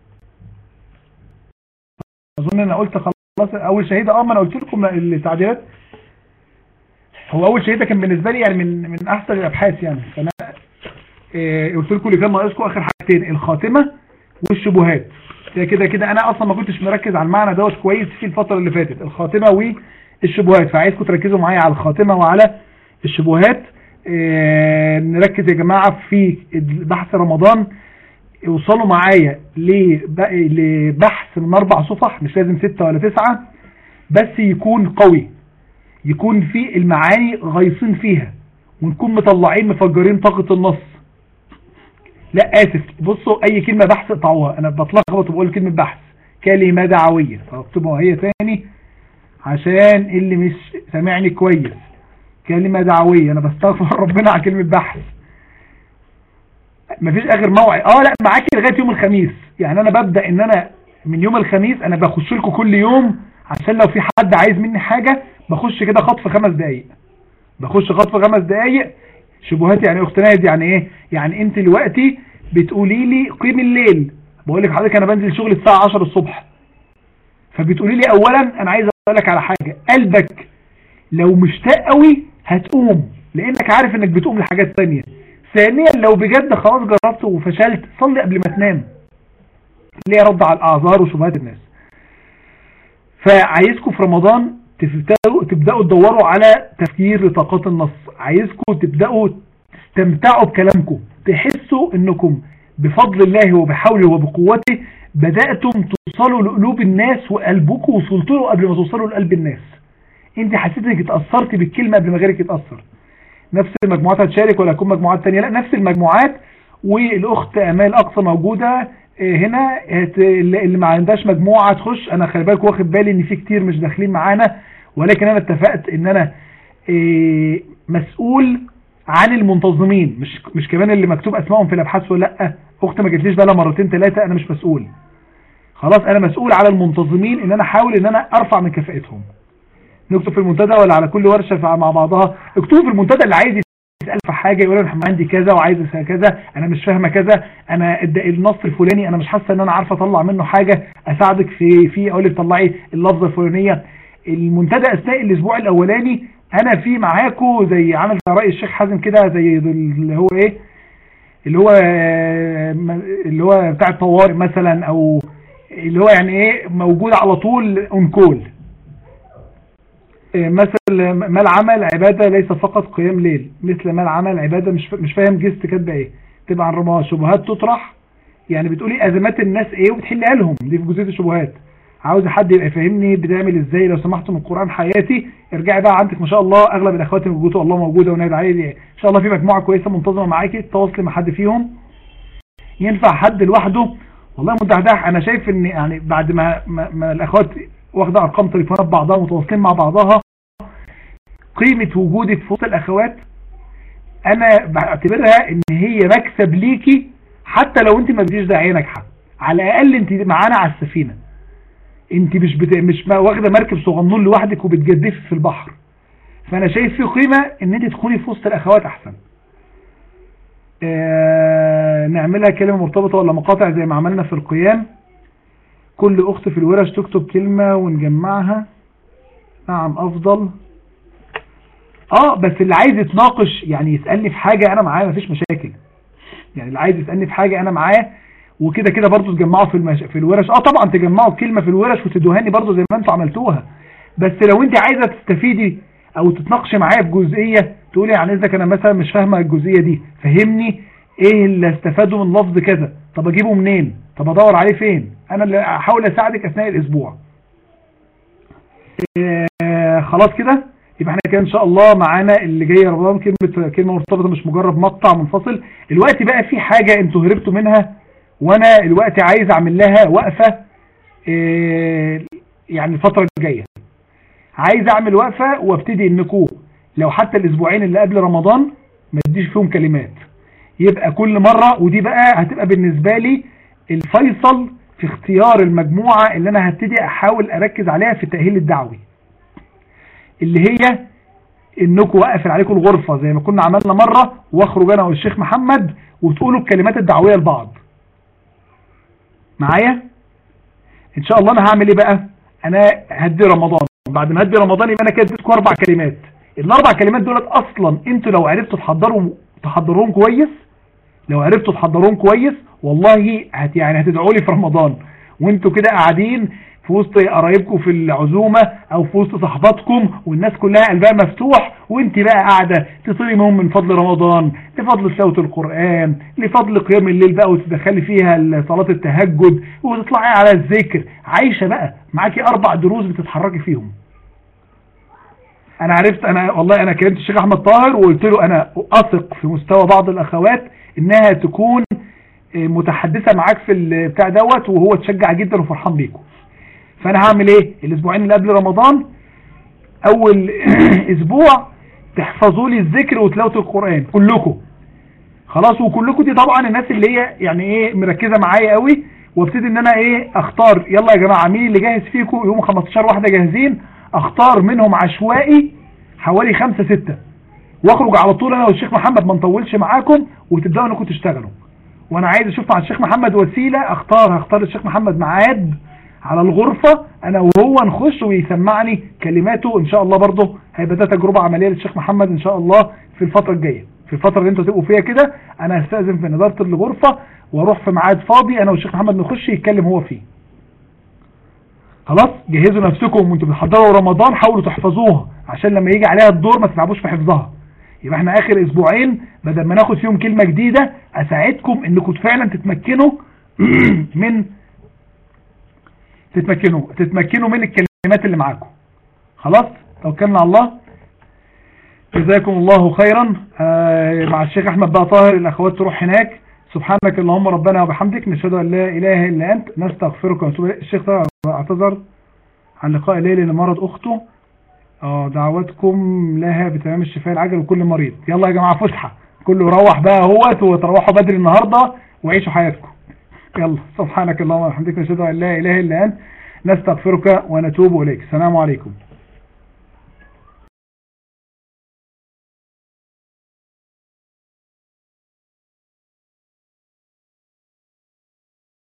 اظن انا قلت خلاص اول شهيده اه ما انا قلت لكم التعديلات هو اول شهيده كان بالنسبه لي يعني من من احسن الابحاث يعني فانا إيه قلت لكم اللي كان ناقصكم اخر حاجتين الخاتمه والشبهات كده كده انا اصلا ما كنتش مركز على المعنى دوت كويس في الفتره اللي فاتت الخاتمه والشبهات فعايزكم تركزوا معايا على الخاتمه وعلى الشبهات إيه نركز يا جماعه في بحث رمضان يوصلوا معايا لبحث من اربع صفح مش لازم ستة ولا تسعة بس يكون قوي يكون في المعاني غيصين فيها ونكون مطلعين مفجرين طاقة النص لا اسف بصوا اي كلمة بحث اقطعوها انا بتلخبط وبقول كلمة بحث كلمة دعوية فاكتبوها هي تاني عشان اللي مش سامعني كويس كلمة دعوية انا بستغفر ربنا على كلمة بحث مفيش اخر موعد اه لا معاكي لغاية يوم الخميس يعني انا ببدأ ان انا من يوم الخميس انا بخش لكم كل يوم عشان لو في حد عايز مني حاجة بخش كده خطف خمس دقايق بخش خطف خمس دقايق شبهات يعني اخت ناهد يعني ايه يعني انت دلوقتي بتقولي لي قيم الليل بقول لك حضرتك انا بنزل شغل الساعة 10 الصبح فبتقولي لي اولا انا عايز اقول لك على حاجة قلبك لو مشتاق قوي هتقوم لانك عارف انك بتقوم لحاجات تانية ثانيا لو بجد خلاص جربت وفشلت صلي قبل ما تنام ليه رد على الاعذار وشبهات الناس فعايزكم في رمضان تبدأوا, تبدأوا تدوروا على تفكير لطاقات النص عايزكم تبدأوا تستمتعوا بكلامكم تحسوا انكم بفضل الله وبحوله وبقوته بدأتم توصلوا لقلوب الناس وقلبكم وصلتوا له قبل ما توصلوا لقلب الناس انت حسيت انك اتأثرت بالكلمة قبل ما غيرك يتأثر نفس المجموعات هتشارك ولا يكون مجموعات تانية لا نفس المجموعات والاخت امال اقصى موجودة هنا اللي ما عندهاش مجموعة تخش انا خلي بالك واخد بالي ان في كتير مش داخلين معانا ولكن انا اتفقت ان انا مسؤول عن المنتظمين مش مش كمان اللي مكتوب اسمائهم في الابحاث ولا لا اختي ما جتليش بقى مرتين ثلاثه انا مش مسؤول خلاص انا مسؤول على المنتظمين ان انا احاول ان انا ارفع من كفاءتهم نكتب في المنتدى ولا على كل ورشه مع بعضها اكتبوا في المنتدى اللي عايز يسال في حاجه يقول انا عندي كذا وعايز كذا انا مش فاهمه كذا انا النص الفلاني انا مش حاسه ان انا عارفه اطلع منه حاجه اساعدك في في اقول لك طلعي اللفظه الفلانيه المنتدى اثناء الاسبوع الاولاني انا في معاكم زي عامل رأي الشيخ حازم كده زي اللي هو ايه اللي هو اللي هو بتاع الطوارئ مثلا او اللي هو يعني ايه موجود على طول اون كول مثل ما العمل عبادة ليس فقط قيام ليل مثل ما العمل عبادة مش مش فاهم جست كاتبه ايه تبقى عن رمضان شبهات تطرح يعني بتقولي ازمات الناس ايه وبتحلها لهم دي في جزئيه الشبهات عاوز حد يبقى يفهمني بتعمل ازاي لو سمحت من القرآن حياتي ارجعي بقى عندك ما شاء الله اغلب الاخوات موجوده والله موجوده ونادي عليه ان شاء الله في مجموعه كويسه منتظمه معاكي تواصلي مع حد فيهم ينفع حد لوحده والله مدحدح انا شايف ان يعني بعد ما, ما, ما الاخوات واخده ارقام تليفونات بعضها متواصلين مع بعضها قيمه وجودك في وسط الاخوات انا بعتبرها ان هي مكسب ليكي حتى لو انت ما بديش داعيه ناجحه على الاقل انت معانا على السفينه انت مش بت... مش واخده مركب صغنون لوحدك وبتجدفي في البحر فانا شايف في قيمة ان انت تكوني في وسط الاخوات احسن آه... نعملها كلمة مرتبطة ولا مقاطع زي ما عملنا في القيام كل اخت في الورش تكتب كلمة ونجمعها نعم افضل اه بس اللي عايز يتناقش يعني يسألني في حاجة انا معاه مفيش مشاكل يعني اللي عايز يسألني في حاجة انا معاه وكده كده برضو تجمعوا في المش... في الورش اه طبعا تجمعوا كلمة في الورش وتدوهاني برضو زي ما انتوا عملتوها بس لو انت عايزة تستفيدي او تتناقشي معايا في جزئية تقولي عن اذنك انا مثلا مش فاهمة الجزئية دي فهمني ايه اللي استفاده من لفظ كذا طب اجيبه منين طب ادور عليه فين انا اللي احاول اساعدك اثناء الاسبوع آه خلاص كده يبقى احنا كده ان شاء الله معانا اللي جاي رمضان كلمة كلمة مرتبطة مش مجرد مقطع منفصل الوقت بقى في حاجة انتوا هربتوا منها وانا الوقت عايز اعمل لها وقفة اه يعني الفترة الجاية عايز اعمل وقفة وابتدي انكم لو حتى الاسبوعين اللي قبل رمضان ما تديش فيهم كلمات يبقى كل مرة ودي بقى هتبقى بالنسبة لي الفيصل في اختيار المجموعة اللي انا هبتدي احاول اركز عليها في التأهيل الدعوي اللي هي انكم واقفل عليكم الغرفة زي ما كنا عملنا مرة واخرج انا والشيخ محمد وتقولوا الكلمات الدعوية لبعض معايا ان شاء الله انا هعمل ايه بقى انا هدي رمضان بعد ما هدي رمضان يبقى انا كده اديتكم اربع كلمات الاربع كلمات دولت اصلا انتوا لو عرفتوا تحضروا تحضروهم كويس لو عرفتوا تحضروهم كويس والله هت يعني هتدعوا لي في رمضان وانتوا كده قاعدين في وسط قرايبكم في العزومة او في وسط صحباتكم والناس كلها قلبها مفتوح وانت بقى قاعدة تطلبي منهم من فضل رمضان لفضل تلاوة القرآن لفضل قيام الليل بقى وتدخلي فيها صلاة التهجد وتطلعي على الذكر عايشة بقى معاكي اربع دروس بتتحركي فيهم انا عرفت انا والله انا كلمت الشيخ احمد طاهر وقلت له انا اثق في مستوى بعض الاخوات انها تكون متحدثة معاك في البتاع دوت وهو تشجع جدا وفرحان بيكم فانا هعمل ايه الاسبوعين اللي قبل رمضان اول اسبوع تحفظوا لي الذكر وتلاوه القرآن كلكم خلاص وكلكم دي طبعا الناس اللي هي يعني ايه مركزة معايا قوي وابتدي ان انا ايه اختار يلا يا جماعة مين اللي جاهز فيكم يوم 15 واحدة جاهزين اختار منهم عشوائي حوالي خمسة ستة واخرج على طول انا والشيخ محمد ما نطولش معاكم وتبداوا انكم تشتغلوا وانا عايز اشوف مع الشيخ محمد وسيلة اختار هختار الشيخ محمد معاد على الغرفة انا وهو نخش ويسمعني كلماته ان شاء الله برضه هيبقى ده تجربة عملية للشيخ محمد ان شاء الله في الفترة الجاية في الفترة اللي انتوا تبقوا فيها كده انا هستأذن في ادارة الغرفة واروح في ميعاد فاضي انا والشيخ محمد نخش يتكلم هو فيه خلاص جهزوا نفسكم وانتوا بتحضروا رمضان حاولوا تحفظوها عشان لما يجي عليها الدور ما تتعبوش في حفظها يبقى احنا اخر اسبوعين بدل ما ناخد فيهم كلمة جديدة اساعدكم انكم فعلا تتمكنوا من تتمكنوا تتمكنوا من الكلمات اللي معاكم خلاص توكلنا على الله جزاكم الله خيرا آه مع الشيخ احمد بقى طاهر الاخوات تروح هناك سبحانك اللهم ربنا وبحمدك نشهد ان لا اله الا انت نستغفرك ونتوب اليك الشيخ طاهر اعتذر عن لقاء ليلي لمرض اخته اه دعواتكم لها بتمام الشفاء العاجل وكل مريض يلا يا جماعه فسحه كله يروح بقى اهوت وتروحوا بدري النهارده وعيشوا حياتكم يلا سبحانك اللهم وبحمدك نشهد ان لا اله الا انت نستغفرك ونتوب اليك السلام عليكم